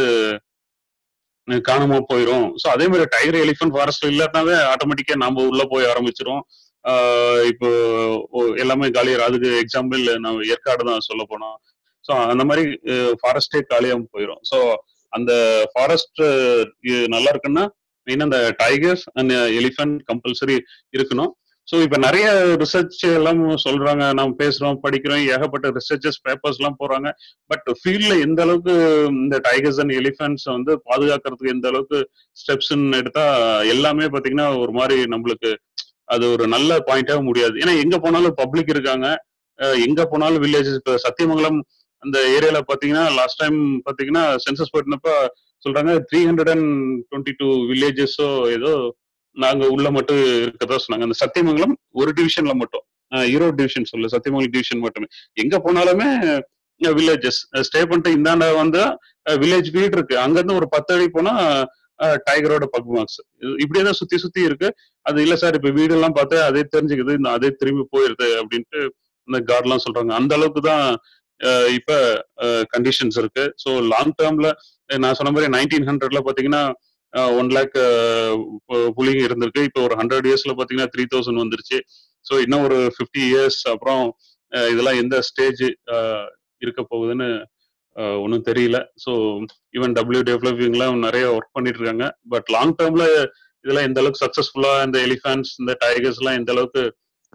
அஹ், காணாம போயிடும் ஸோ அதே மாதிரி டைகர் எலிஃபென்ட் ஃபாரஸ்ட் இல்லாட்டினாவே ஆட்டோமேட்டிக்கா நம்ம உள்ள போய் ஆரம்பிச்சிரும் ஆஹ் இப்போ ஓ- எல்லாமே காலியார் அதுக்கு எக்ஸாம்பிள் நம்ம ஏற்காடு தான் சொல்ல போனோம் ஸோ அந்த மாதிரி ஃபாரஸ்டே காலியாம போயிடும் ஸோ அந்த ஃபாரஸ்ட் நல்லா இருக்குன்னா மெயினாக அந்த டைகர்ஸ் அண்ட் எலிஃபென்ட் கம்பல்சரி இருக்கணும் ஸோ இப்போ நிறைய ரிசர்ச் எல்லாம் சொல்றாங்க நம்ம பேசுறோம் படிக்கிறோம் ஏகப்பட்ட ரிசர்ச்சஸ் பேப்பர்ஸ் எல்லாம் போறாங்க பட் ஃபீல்ட்ல எந்த அளவுக்கு இந்த டைகர்ஸ் அண்ட் எலிஃபென்ட்ஸ் வந்து பாதுகாக்கிறதுக்கு எந்த அளவுக்கு ஸ்டெப்ஸ்ன்னு எடுத்தா எல்லாமே பாத்தீங்கன்னா ஒரு மாதிரி நம்மளுக்கு அது ஒரு நல்ல பாயிண்டாக முடியாது ஏன்னா எங்க போனாலும் பப்ளிக் இருக்காங்க அஹ் எங்க போனாலும் வில்லேஜஸ் இப்போ சத்தியமங்கலம் அந்த ஏரியால பாத்தீங்கன்னா லாஸ்ட் டைம் பாத்தீங்கன்னா சென்சஸ் போயிருந்தப்ப சொல்றாங்க three hundred and twenty two வில்லேஜஸோ ஏதோ நாங்க உள்ள மட்டும் இருக்கிறதா சொன்னாங்க அந்த சத்தியமங்கலம் ஒரு டிவிஷன்ல மட்டும் அஹ் ஈரோடு டிவிஷன் சொல்ல சத்தியமங்கலம் டிவிஷன் மட்டுமே எங்க போனாலுமே வில்லேஜஸ் ஸ்டே பண்ணிட்டு இந்தாண்ட வந்து வில்லேஜ் வீடு இருக்கு அங்க இருந்து ஒரு பத்து அடி போனா டைகரோட பக் மார்க்ஸ் இப்படியே தான் சுத்தி சுத்தி இருக்கு அது இல்ல சார் இப்ப வீடு எல்லாம் பார்த்து அதே தெரிஞ்சுக்குது இந்த அதே திரும்பி போயிருது அப்படின்ட்டு இந்த கார்ட்லாம் சொல்றாங்க அந்த அளவுக்கு தான் அஹ் இப்ப கண்டிஷன்ஸ் இருக்கு ஸோ லாங் டேர்ம்ல நான் சொன்ன மாதிரி நைன்டீன் ஹண்ட்ரட்ல பாத்தீங்கன்னா ஒன் லேக் புலிங்க இருந்திருக்கு இப்போ ஒரு ஹண்ட்ரட் இயர்ஸ்ல பாத்தீங்கன்னா த்ரீ தௌசண்ட் வந்துருச்சு ஸோ இன்னும் ஒரு ஃபிஃப்டி இயர்ஸ் அப்புறம் அஹ் இதெல்லாம் எந்த ஸ்டேஜ் இருக்க போகுதுன்னு ஒன்றும் தெரியல ஸோ ஈவன் டபிள்யூ டெவலப்பிங்லாம் நிறைய ஒர்க் பண்ணிட்டு இருக்காங்க பட் லாங் டேர்ம்ல இதெல்லாம் எந்த அளவுக்கு சக்சஸ்ஃபுல்லா இந்த எலிஃபென்ட்ஸ் இந்த டைகர்ஸ் எல்லாம் எந்த அளவுக்கு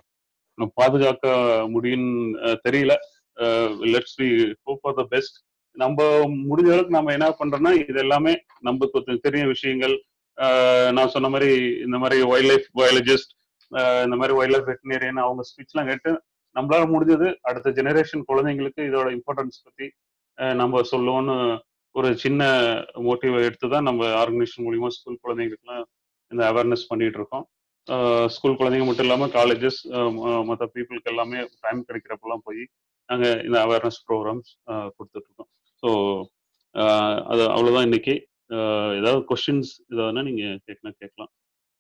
பாதுகாக்க முடியும்னு அஹ், தெரியல let's be hope for the best நம்ம முடிஞ்ச அளவுக்கு நம்ம என்ன பண்றோம்னா இது எல்லாமே நமக்கு தெரிய விஷயங்கள் ஆஹ் நான் சொன்ன மாதிரி இந்த மாதிரி வைல்ட் லைஃப் பயாலஜிஸ்ட் இந்த மாதிரி வைல்ட் லைஃப் வெட்டினரியன் அவங்க ஸ்பீச்லாம் கேட்டு நம்மளால முடிஞ்சது அடுத்த ஜெனரேஷன் குழந்தைங்களுக்கு இதோட இம்பார்ட்டன்ஸ் பத்தி ஆஹ் நம்ம சொல்லுவோம்னு ஒரு சின்ன மோட்டிவ் எடுத்து தான் நம்ம ஆர்கனைசேஷன் மூலியமா ஸ்கூல் குழந்தைங்களுக்குலாம் இந்த அவேர்னஸ் பண்ணிட்டு இருக்கோம் ஸ்கூல் குழந்தைங்க மட்டும் இல்லாமல் காலேஜஸ் மற்ற பீப்புளுக்கு எல்லாமே டைம் கிடைக்கிறப்பெல்லாம் போய் நாங்கள் இந்த அவேர்னஸ் ப்ரோக்ராம்ஸ் கொடுத்துட்டு இருக்கோம் ஸோ அது அவ்வளோதான் இன்னைக்கு ஆஹ் ஏதாவது கொஸ்டின்ஸ் ஏதாவதுன்னா நீங்க கேட்கணும் கேட்கலாம்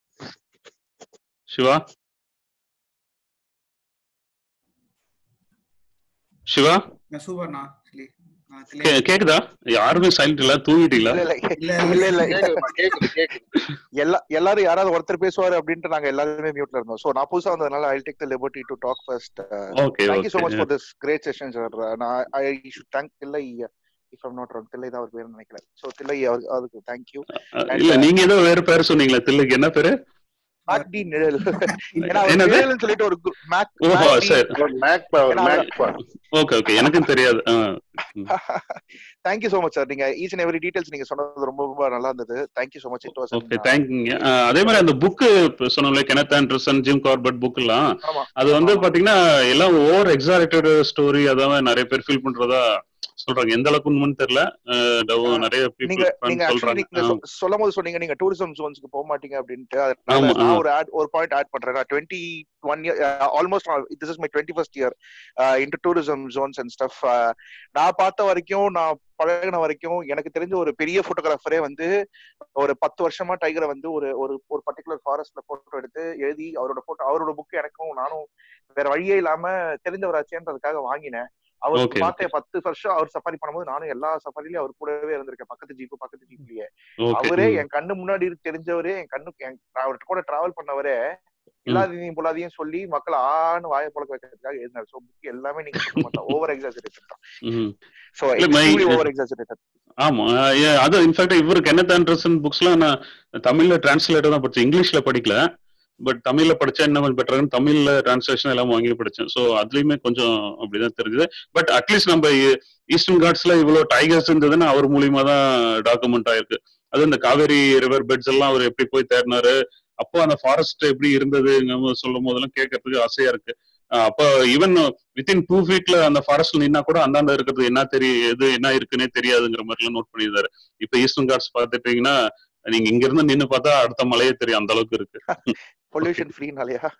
சிவா சிவா சூப்பர்ண்ணா actually. நான் கே- clear. கேக்குதா யாருமே சைலண்ட் இல்ல தூங்கிட்டீங்களா இல்ல இல்ல இல்ல இல்ல இல்ல கேக்குதுமா கேக்குது கேக்குது எல்லா எல்லாரும் யாராவது ஒருத்தர் பேசுவாரு அப்படின்ட்டு நாங்க எல்லாருமே மியூட்ல இருந்தோம் சோ நான் புதுசா வந்ததுனால I take the liberty to talk first okay thank you so much okay for this great session sir நான் I should thank Thillai if I'm not wrong Thillai தான் அவர் பேர் நினைக்கிறேன் சோ தில்லை அவர் அதுக்கு தேங்க்யூ இல்ல நீங்க ஏதோ வேற பேர் சொன்னீங்களா தில்லுக்கு என்ன பேரு டி நிழல் ஏன்னா அவர் என்னது? நிழல்னு சொல்லிட்டு ஒரு மேக் ஓஹோ சரி அவர் மேக் பவர் ஏன்னா மேக் பவர் ஓகே ஓகே எனக்கும் தெரியாது ஆ, தேங்க்யூ சோ மச் சார் நீங்க ஈச் அண்ட் எவ்ரி டீடைல்ஸ் நீங்க சொன்னது ரொம்ப ரொம்ப நல்லா இருந்தது thank you so much it was okay தேங்க்யூங்க அதே மாதிரி அந்த புக்கு சொன்னோம்ல Kenneth Anderson Jim Corbett book எல்லாம் ஆமா அது வந்து ஆமா. பாத்தீங்கன்னா எல்லாம் ஓவர் எக்ஸாரேட்டட் ஸ்டோரி அதான் நிறைய பேர் ஃபீல் பண்றதா சொல்றாங்க எந்த அளவுக்கு உண்மைன்னு தெரியல அஹ் டவு ஆ, நிறைய நீங்க பீப்புள் நீங்க ஆக்சுவலி சொல்றாங்க நீங்க சொ- சொல்லும் போது சொன்னீங்க நீங்க டூரிசம் ஜோன்ஸ்க்கு போக மாட்டீங்க அப்படின்ட்டு அதனால ஆமா, நான் ஆ. ஒரு ஆட் ஒரு பாயிண்ட் ஆட் பண்றேன் நான் twenty one year almost this is my twenty first year into tourism zones and stuff நான் பார்த்த வரைக்கும் நான் பழகின வரைக்கும் எனக்கு தெரிஞ்ச ஒரு பெரிய போட்டோகிராஃபரே வந்து ஒரு பத்து வருஷமா டைகரை வந்து ஒரு ஒரு ஒரு பர்டிகுலர் ஃபாரஸ்ட்ல போட்டோ எடுத்து எழுதி அவரோட போட்டோ அவரோட புக் எனக்கும் நானும் வேற வழியே இல்லாம தெரிஞ்சவராச்சேன்றதுக்காக வாங்கினேன் அவர் Okay, பார்த்த பத்து வருஷம் அவர் சஃபாரி பண்ணும்போது நானும் எல்லா சஃபாரிலயும் அவர் கூடவே இருந்திருக்கேன் பக்கத்து ஜீப்பு பக்கத்து ஜீப்லயே ஓகே அவரே என் கண்ணு முன்னாடி தெரிஞ்சவரே என் கண்ணு என் நான் அவர்கிட்ட கூட டிராவல் பண்ணவரே இல்லாததையும் பொல்லாதையும் சொல்லி மக்கள் ஆன்னு வாயை பழக்க வைக்கிறதுக்காக எழுதினார் சோ புக் எல்லாமே நீங்க சொல்ல மாட்டோம் ஓவர் எக்ஸாஜரேட்டட் தான் சோ இல்ல, my- ஓவர் எக்ஸாஜரேட்டட் ஆமா அஹ் ஏ- அது இன்ஃபேக்ட் இவரு கென்னத் ஆண்டர்சன் புக்ஸ்லாம் நான் தமிழ்ல டிரான்ஸ்லேட்டர் தான் படிச்சேன் இங்கிலீஷ்ல படிக்கல பட் தமிழ்ல படிச்சா என்ன கொஞ்சம் பெட்டர்னு தமிழ்ல டிரான்ஸ்லேஷன் எல்லாம் வாங்கி படிச்சேன் ஸோ அதுலயுமே கொஞ்சம் அப்படிதான் தெரிஞ்சுது பட் அட்லீஸ்ட் நம்ம ஈஸ்டர்ன் காட்ஸ்ல இவ்வளவு டைகர்ஸ் இருந்ததுன்னு அவர் மூலியமா தான் டாக்குமெண்ட் ஆயிருக்கு அது இந்த காவேரி ரிவர் பெட்ஸ் எல்லாம் அவர் எப்படி போய் தேடினாரு அப்போ அந்த ஃபாரஸ்ட் எப்படி இருந்தது சொல்லும் போதெல்லாம் கேட்கறதுக்கு ஆசையா இருக்கு அஹ் அப்போ ஈவன் வித்தின் டூ ஃபீட்ல அந்த ஃபாரஸ்ட்ல நின்னா கூட அந்தாண்ட இருக்கிறது என்ன தெரியும் எது என்ன இருக்குன்னே தெரியாதுங்கிற மாதிரி எல்லாம் நோட் பண்ணியிருந்தாரு இப்ப ஈஸ்டர்ன் காட்ஸ் பார்த்துட்டீங்கன்னா நீங்க இங்க இருந்து நின்னு பார்த்தா அடுத்த மலையே தெரியும் அந்த அளவுக்கு இருக்கு பொல்யூஷன் ஃப்ரீனாலயா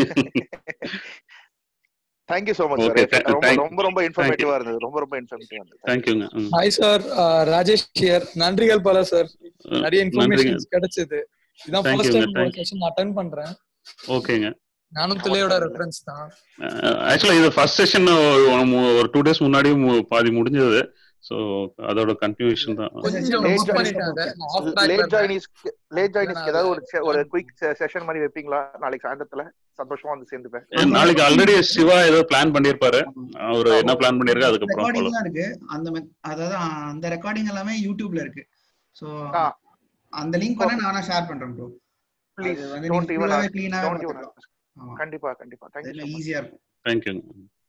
thank you so much Okay, sir thank- ரொம்ப thank- ரொம்ப ரொம்ப இன்ஃபர்மேட்டிவா இருந்தது ரொம்ப ரொம்ப இன்ஃபர்மேட்டிவா இருந்தது தேங்க்யூங்க ஹாய் சார் ராஜேஷ் ஹியர் நன்றிகள் பல சார் நிறைய இன்ஃபர்மேஷன்ஸ் கிடைச்சது இதான் Thank first you, time thank session attend பண்றேன் ஓகேங்க நானும் தில்லையோட ரெஃபரன்ஸ் தான் ஆக்சுவலா இது ஃபர்ஸ்ட் செஷன் ஒரு டூ டேஸ் முன்னாடி மு- பாதி முடிஞ்சது ஸோ அதோட கன்டினியூஷன் தான் கொஞ்சம் Late மிஸ் join- பண்ணிட்டாங்க நான் ஆஃப் பேக்ல லேட் இருந்தேன் ஜாயினிஸ்க்கு லேட் ஜாயினிஸ்க்கு நான் ஏதாவது அது ஒரு se- ஒரு join குயிக் செஷன் மாதிரி வைப்பீங்களா நாளைக்கு சாயந்தரத்துல சந்தோஷமா வந்து சேர்ந்துப்பேன் ஏ, நாளைக்கு ஆல்ரெடி சிவா ஏதோ பிளான் பண்ணிருப்பாரு அவர் என்ன பிளான் பண்ணிருக்கா அதுக்கப்புறம் ரெக்கார்டிங் follow. தான் இருக்கு அந்த மெ- அதாவது அந்த ரெக்கார்டிங் எல்லாமே யூடியூப்ல இருக்கு சோ ஆ. அந்த லிங்க் வேணா நானா ஷேர் பண்றேன் ப்ரோ ப்ளீஸ் அது வந்து டோன்ட் நீங்க ஈவன் ஃபுல்லாவே க்ளீனாவே டோன்ட் ஈவன் பார்த்துக்கலாம் ஆமா கண்டிப்பா கண்டிப்பா தேங்க்யூ அதெல்லாம் ஈஸியா இருக்கும் தேங்க்யூங்க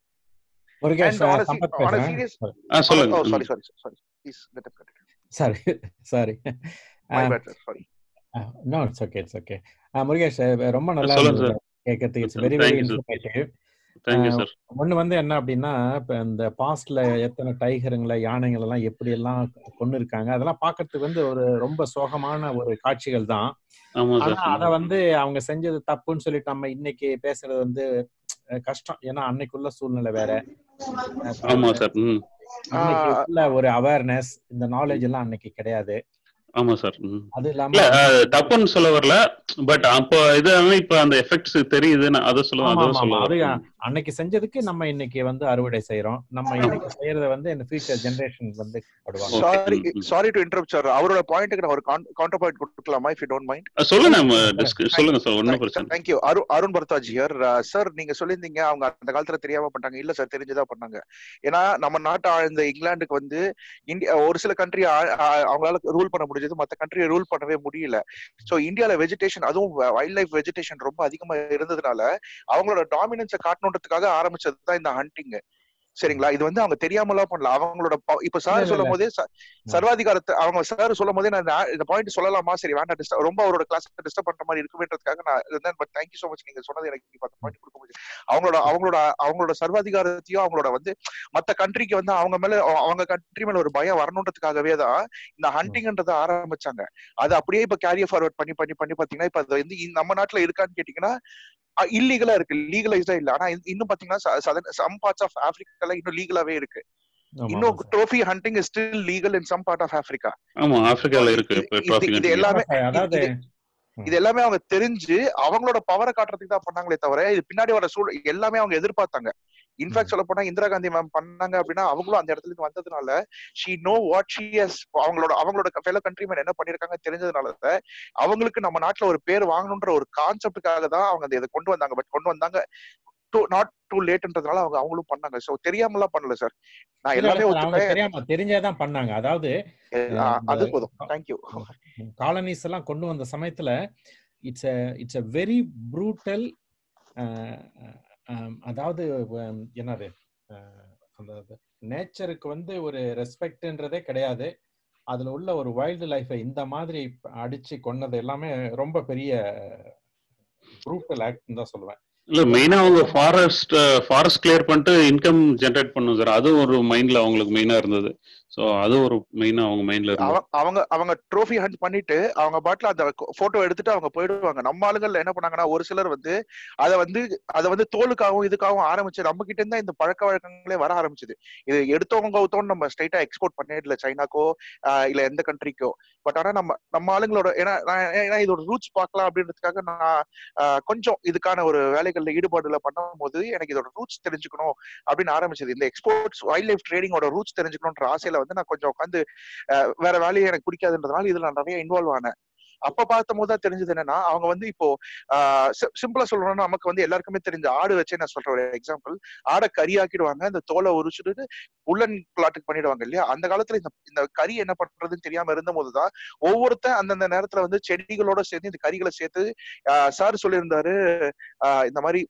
Murugesh And on a se- Sampath on a பேசுறேன் serious- ஆ சொல்லுங்க oh sorry sorry sorry please let up continue sorry sorry my bad sir sorry no it's okay it's okay Murugesh அஹ் ரொம்ப நல்லா சொல்லுங்க இருந்தது கேட்கறதுக்கு it's very very Thank you, sir. Informative thank you sir ஒண்ணு வந்து என்ன அப்படின்னா இப்ப இந்த பாஸ்ட்ல எத்தனை டைகருங்களை யானைகள் எல்லாம் எப்படி எல்லாம் கொண்டு இருக்காங்க அதெல்லாம் பார்க்கிறதுக்கு வந்து ஒரு ரொம்ப சோகமான ஒரு காட்சிகள் தான் ஆமா ஆனா சார் அத வந்து அவங்க செஞ்சது தப்புன்னு சொல்லிட்டு நம்ம இன்னைக்கு பேசுறது வந்து அஹ், கஷ்டம் ஏன்னா அன்னைக்குள்ள சூழ்நிலை வேற அஹ், ஆமா சார் ம் இன்னைக்கு ஆ. உள்ள ஒரு அவேர்னஸ் இந்த நாலேஜ் எல்லாம் அன்னைக்கு கிடையாது ஆமா சார் ம் அது இல்லாம இல்ல அஹ், தப்புன்னு சொல்ல வரல பட் அப்போ இது இப்ப அந்த எஃபெக்ட்ஸ் தெரியுது நான் அதை சொல்ல ஆமா அதை ஆமா சொல்ல ஆமா அது வரேன். அன்னைக்கு செஞ்சதுக்கு நம்ம இன்னைக்கு வந்து அறுவடை செய்யறோம் நம்ம இன்னைக்கு செய்யறத வந்து இந்த ஃபியூச்சர் ஜெனரேஷன் வந்து படுவாங்க Okay. சாரி ம், ம். சாரி டு இன்டரப்ட் சார் அவரோட பாயிண்ட்க்கு நான் ஒரு கவுண்டர் பாயிண்ட் கொடுக்கலாமா இஃப் யூ டோன்ட் மைண்ட் அஹ், சொல்லுங்க நம்ம discuss- சொல்லுங்க சார் ஒன்னும் பிரச்சனை இல்ல. Thank you Arun Arun Bharadwaj here sir நீங்க சொல்லியிருந்தீங்க அவங்க அந்த காலத்துல தெரியாம பண்ணாங்க இல்ல சார் தெரிஞ்சுதான் பண்ணாங்க ஏன்னா நம்ம நாட்டு ஆழ்ந்த இங்கிலாந்துக்கு வந்து இந்தியா ஒரு சில கண்ட்ரி அவங்களால ரூல் பண்ண முடிஞ்சது மத்த கண்ட்ரியை ரூல் பண்ணவே முடியல சோ இந்தியால வெஜிடேஷன் அதுவும் வைல்ட் லைஃப் வெஜிடேஷன் ரொம்ப அதிகமா இருந்ததுனால அவங்களோட டாமினன்ஸை காட்டணுன்றதுக்காக ஆரம்பிச்சது தான் இந்த ஹண்டிங் சரிங்களா இது வந்து அவங்க தெரியாமலாம் பண்ணல அவங்களோட ப- இப்ப இல்ல சார் இல்ல சொல்லும் இல்ல போதே ச- சர்வாதிகாரத்தை அவங்க சார் சொல்லும் போதே நான் இந்த- இந்த பாயிண்ட் சொல்லலாமா சரி வேண்டாம் டிஸ்டர்ப் ரொம்ப அவரோட கிளாஸ் டிஸ்டர்ப் பண்ற மாதிரி இருக்குமேன்றதுக்காக நான் இருந்தேன் பட் தேங்க்யூ ஸோ மச் நீங்க சொன்னது எனக்கு இப்ப அந்த பாயிண்ட் கொடுக்க முடியும் அவங்களோட அவங்களோட அவங்களோட சர்வாதிகாரத்தையும் அவங்களோட வந்து மத்த கண்ட்ரிக்கு வந்து அவங்க மேல அவ- அவங்க கண்ட்ரி மேல ஒரு பயம் வரணுன்றதுக்காகவே தான் இந்த ஹண்டிங்ன்றதை ஆரம்பிச்சாங்க அது அப்படியே இப்ப கேரியர் ஃபார்வர்ட் பண்ணி பண்ணி பண்ணி பாத்தீங்கன்னா இப்ப அது வந்து இந்த- நம்ம நாட்டுல இருக்கான்னு கேட்டீங்கன்னா இல்லீகலா இருக்கு லீகலைஸ்டா இல்ல ஆனா இது- இன்னும் பாத்தீங்கன்னா சம் பார்ட்ஸ் ஆஃப் ஆப்பிரிக்கால இன்னும் லீகலாவே இருக்கு ஆமா ஆமா இன்னும் sir trophy hunting is still legal in some part of Africa ஆமா ஆப்பிரிக்கால இருக்கு இது இப்போ இது டிராஃபி இது கண்டினியூ எல்லாமே ஆமா சார் இது அதாவது இது இது எல்லாமே அவங்க தெரிஞ்சு அவங்களோட பவரை காட்டுறதுக்கு தான் பண்ணாங்களே தவிர இது பின்னாடி வர சூழ் எல்லாமே அவங்க எதிர்பார்த்தாங்க இன்ஃபேக்ட் சொல்ல போனா இந்திரா காந்தி மேம் பண்ணாங்க அப்படின்னா அவங்களும் அந்த இடத்துல இருந்து வந்ததுனால she know what she has அவங்களோட அவங்களோட ஃபெலோ கண்ட்ரிமேன் என்ன பண்ணிருக்காங்க தெரிஞ்சதுனால அவங்களுக்கு நம்ம நாட்டுல ஒரு பேர் வாங்கணுன்ற ஒரு கான்செப்டுக்காக தான் அவங்க அந்த இதை கொண்டு வந்தாங்க பட் கொண்டு வந்தாங்க டூ நாட் டூ லேட்ன்றதுனால அவங்க அவங்களும் பண்ணாங்க சோ தெரியாமலாம் பண்ணல சார் நான் இல்ல இல்ல எல்லாமே சார் அவங்க ஒத்துப்பேன் தெரியாம தெரிஞ்சேதான் பண்ணாங்க அதாவது எ- அஹ், ஆ, இந்த அது போதும் தேங்க்யூ காலனிஸ் எல்லாம் கொண்டு வந்த சமயத்துல it's it's a very brutal அதாவது உம், என்னது அஹ், அந்த நேச்சருக்கு வந்து ஒரு ரெஸ்பெக்ட்ன்றதே கிடையாது அதுல உள்ள ஒரு வைல்டு லைஃபை இந்த மாதிரி அடிச்சு கொன்னது எல்லாமே ரொம்ப பெரிய ப்ரூட்டல் ஆக்ட் தான் சொல்லுவேன் இல்ல மெயினா அவங்க ஃபாரஸ்ட் ஃபாரஸ்ட் கிளியர் பண்ணிட்டு இன்கம் ஜென்ரேட் பண்ணும் சார் அது ஒரு மைண்ட்ல அவங்களுக்கு மெயினா இருந்தது ஸோ அது ஒரு மெயினா அவங்க மைண்ட்ல இருந்தது அவங்க அவங்க அவங்க ட்ரோஃபி ஹண்ட் பண்ணிட்டு அவங்க பாட்டுல அந்த போட்டோ எடுத்துட்டு அவங்க போயிடுவாங்க நம்ம ஆளுங்கள்ல என்ன பண்ணாங்கன்னா ஒரு சிலர் வந்து அதை வந்து அதை வந்து தோலுக்காகவும் இதுக்காகவும் ஆரம்பிச்சு நம்ம கிட்ட இருந்தா இந்த பழக்க வழக்கங்களே வர ஆரம்பிச்சது இது எடுத்தவங்க கவுத்தோன்னு நம்ம ஸ்ட்ரைட்டா எக்ஸ்போர்ட் பண்ணிடல சைனாக்கோ ஆஹ் இல்ல எந்த கண்ட்ரிக்கோ பட் ஆனா நம்ம நம்ம ஆளுங்களோட ஏன்னா நான் ஏன்னா இதோட ரூட்ஸ் பார்க்கலாம் அப்படின்றதுக்காக நான் ஆஹ் கொஞ்சம் இதுக்கான ஒரு வேலைகள்ல ஈடுபாடுல பண்ணும்போது எனக்கு இதோட ரூட்ஸ் தெரிஞ்சுக்கணும் அப்படின்னு ஆரம்பிச்சது இந்த எக்ஸ்போர்ட்ஸ் வைல்ட் லைஃப் ட்ரேடிங்கோட ரூட்ஸ் தெரிஞ்சுக்கணுன்ற ஆசையில வந்து நான் கொஞ்சம் உட்காந்து வேற வேலையை எனக்கு பிடிக்காதுன்றதுனால இதுல நான் நிறைய இன்வால்வ் ஆனேன் அப்ப பார்த்த போது தான் தெரிஞ்சது என்னன்னா அவங்க வந்து இப்போ சிம்பிளா சொல்லணும்னா நமக்கு வந்து எல்லாருக்குமே தெரிஞ்ச ஆடு வச்சே நான் சொல்ற ஒரு எக்ஸாம்பிள் ஆடை கறியாக்கிடுவாங்க இந்த தோலை உரிச்சுட்டு உல்லன் பிளாட்டுக்கு பண்ணிடுவாங்க இல்லையா அந்த காலத்துல இந்த இந்த கறி என்ன பண்றதுன்னு தெரியாம இருந்த போதுதான் ஒவ்வொருத்தன் அந்தந்த நேரத்துல வந்து செடிகளோட சேர்ந்து இந்த கறிகளை சேர்த்து சார் சொல்லியிருந்தாரு ஆஹ் இந்த மாதிரி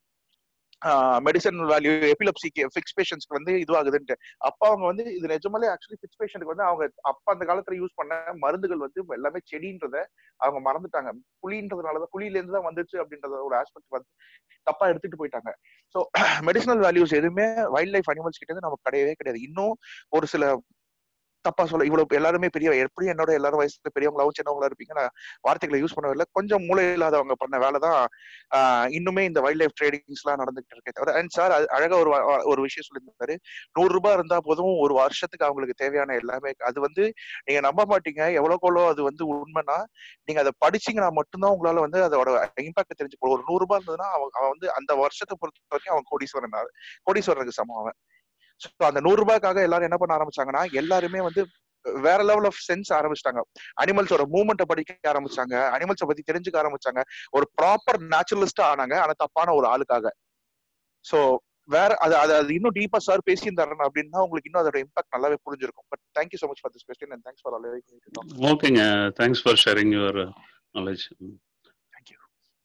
மெடிசன் வேல்யூ எபிலப்சிக்கு ஃபிக்ஸ் பேஷன்ஸ்க்கு வந்து இதுவாகுதுன்ட்டு அப்ப அவங்க வந்து இது நிஜமாலே ஆக்சுவலி ஃபிக்ஸ் பேஷண்ட்க்கு வந்து அவங்க அப்ப அந்த காலத்துல யூஸ் பண்ண மருந்துகள் வந்து எல்லாமே செடின்றத அவங்க மறந்துட்டாங்க புளின்றதுனாலதான் புளியில இருந்து தான் வந்துச்சு அப்படின்றத ஒரு ஆஸ்பெக்ட் வந்து தப்பா எடுத்துட்டு போயிட்டாங்க ஸோ மெடிசனல் வேல்யூஸ் எதுவுமே வைல்ட் லைஃப் அனிமல்ஸ் கிட்ட இருந்து நமக்கு கிடையவே கிடையாது இன்னும் ஒரு சில தப்பா சொல்ல இவ்வளவு எல்லாருமே பெரிய எப்படி என்னோட எல்லாரும் வயசுல பெரியவங்களாவும் சின்னவங்களா இருப்பீங்க நான் வார்த்தைகளை யூஸ் பண்ணவில்லை கொஞ்சம் மூளை இல்லாதவங்க பண்ண வேலை தான் இன்னுமே இந்த வைல்ட் லைஃப் ட்ரேடிங்ஸ் எல்லாம் நடந்துகிட்டு இருக்கே தவிர அண்ட் சார் அழகா ஒரு ஒரு விஷயம் சொல்லியிருந்தாரு நூறு ரூபாய் இருந்தா போதும் ஒரு வருஷத்துக்கு அவங்களுக்கு தேவையான எல்லாமே அது வந்து நீங்க நம்ப மாட்டீங்க எவ்வளவுக்கோ அது வந்து உண்மைனா நீங்க அதை படிச்சீங்கன்னா மட்டும்தான் உங்களால வந்து அதோட இம்பாக்ட் தெரிஞ்சுக்கணும் ஒரு நூறு ரூபாய் இருந்ததுன்னா அவன் அவன் வந்து அந்த வருஷத்தை பொறுத்த வரைக்கும் அவன் கோடீஸ்வரன் கோடீஸ்வரனுக்கு சமம் அவன் ஸோ அந்த நூறு ரூபாய்க்காக எல்லாரும் என்ன பண்ண ஆரம்பிச்சாங்கன்னா எல்லாருமே வந்து வேற லெவல் ஆஃப் சென்ஸ் ஆரம்பிச்சிட்டாங்க அனிமல்ஸோட மூவ்மெண்ட்டை படிக்க ஆரம்பிச்சாங்க அனிமல்ஸை பத்தி தெரிஞ்சுக்க ஆரம்பிச்சாங்க ஒரு ப்ராப்பர் நேச்சுரலிஸ்டா ஆனாங்க ஆனா தப்பான ஒரு ஆளுக்காக ஸோ வேற அது அது அது இன்னும் டீப்பா சார் பேசியிருந்தாரு அப்படின்னா உங்களுக்கு இன்னும் அதோட இம்பாக்ட் நல்லாவே புரிஞ்சிருக்கும் but thank you so much for this question and thanks for all ஓகேங்க thanks for sharing your knowledge thank you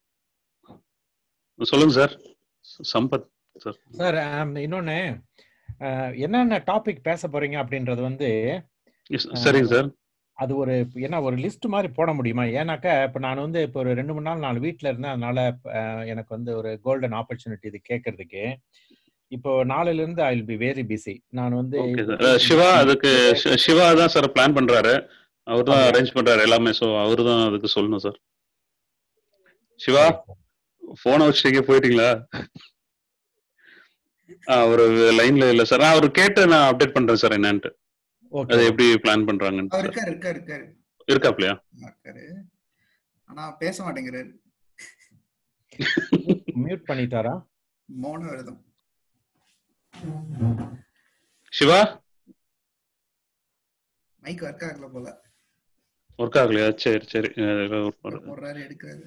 சொல்லுங்க சார் சம்பத் சார் சார் இன்னொன்னு என்னென்ன டாபிக் பேச போறீங்க அப்படின்றது வந்து சரிங்க சார் அது ஒரு என்ன ஒரு லிஸ்ட் மாதிரி போட முடியுமா ஏன்னாக்கா இப்போ நான் வந்து இப்போ ஒரு ரெண்டு மூணு நாள் நான் வீட்டில் இருந்தேன் அதனால எனக்கு வந்து ஒரு கோல்டன் ஆப்பர்ச்சுனிட்டி இது கேட்கறதுக்கு இப்போ நாளையில இருந்து I will be very busy நான் வந்து சிவா அதுக்கு சிவா தான் சார் பிளான் பண்றாரு அவர் தான் அரேஞ்ச் பண்றாரு எல்லாமே ஸோ அவரு தான் அதுக்கு சொல்லணும் சார் சிவா போனை வச்சுட்டீங்க போயிட்டீங்களா ஒரு லைன்ல இல்ல சார் நான் அவர் கேட்டு நான் அப்டேட் பண்றேன் சார் என்னன்ட்டு அது எப்படி பிளான் பண்றாங்கன்னு இருக்காரு இருக்காரு இருக்காரு இருக்காப்லையா இருக்காரு ஆனா பேச மாட்டேங்கிறாரு மியூட் பண்ணிட்டாரா மௌன விரதம் சிவா மைக் ஒர்க் ஆகல போல ஒர்க் ஆகலையா சரி சரி போடுறாரு எடுக்கிறாரு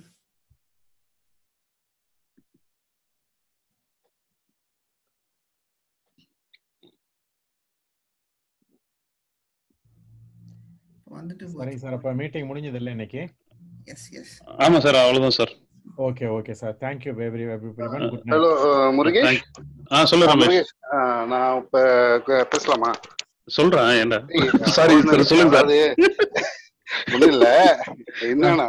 வந்துட்டு சரி சார் அப்ப மீட்டிங் முடிஞ்சது இல்ல இன்னைக்கு எஸ் எஸ் ஆமா சார் அவ்வளவுதான் sir okay okay sir thank you very very good night hello Murugesh Thank- ஆ சொல்லு ஆ, ரமேஷ் முருகேஷ் ஆ, நான் இப்ப க- பேசலாமா சொல்றேன் ஏன்டா ஏய், சாரி ஒண்ணும் இல்ல. சொல்லுங்க சார் அதாவது ஒண்ணும் இல்ல என்னன்னா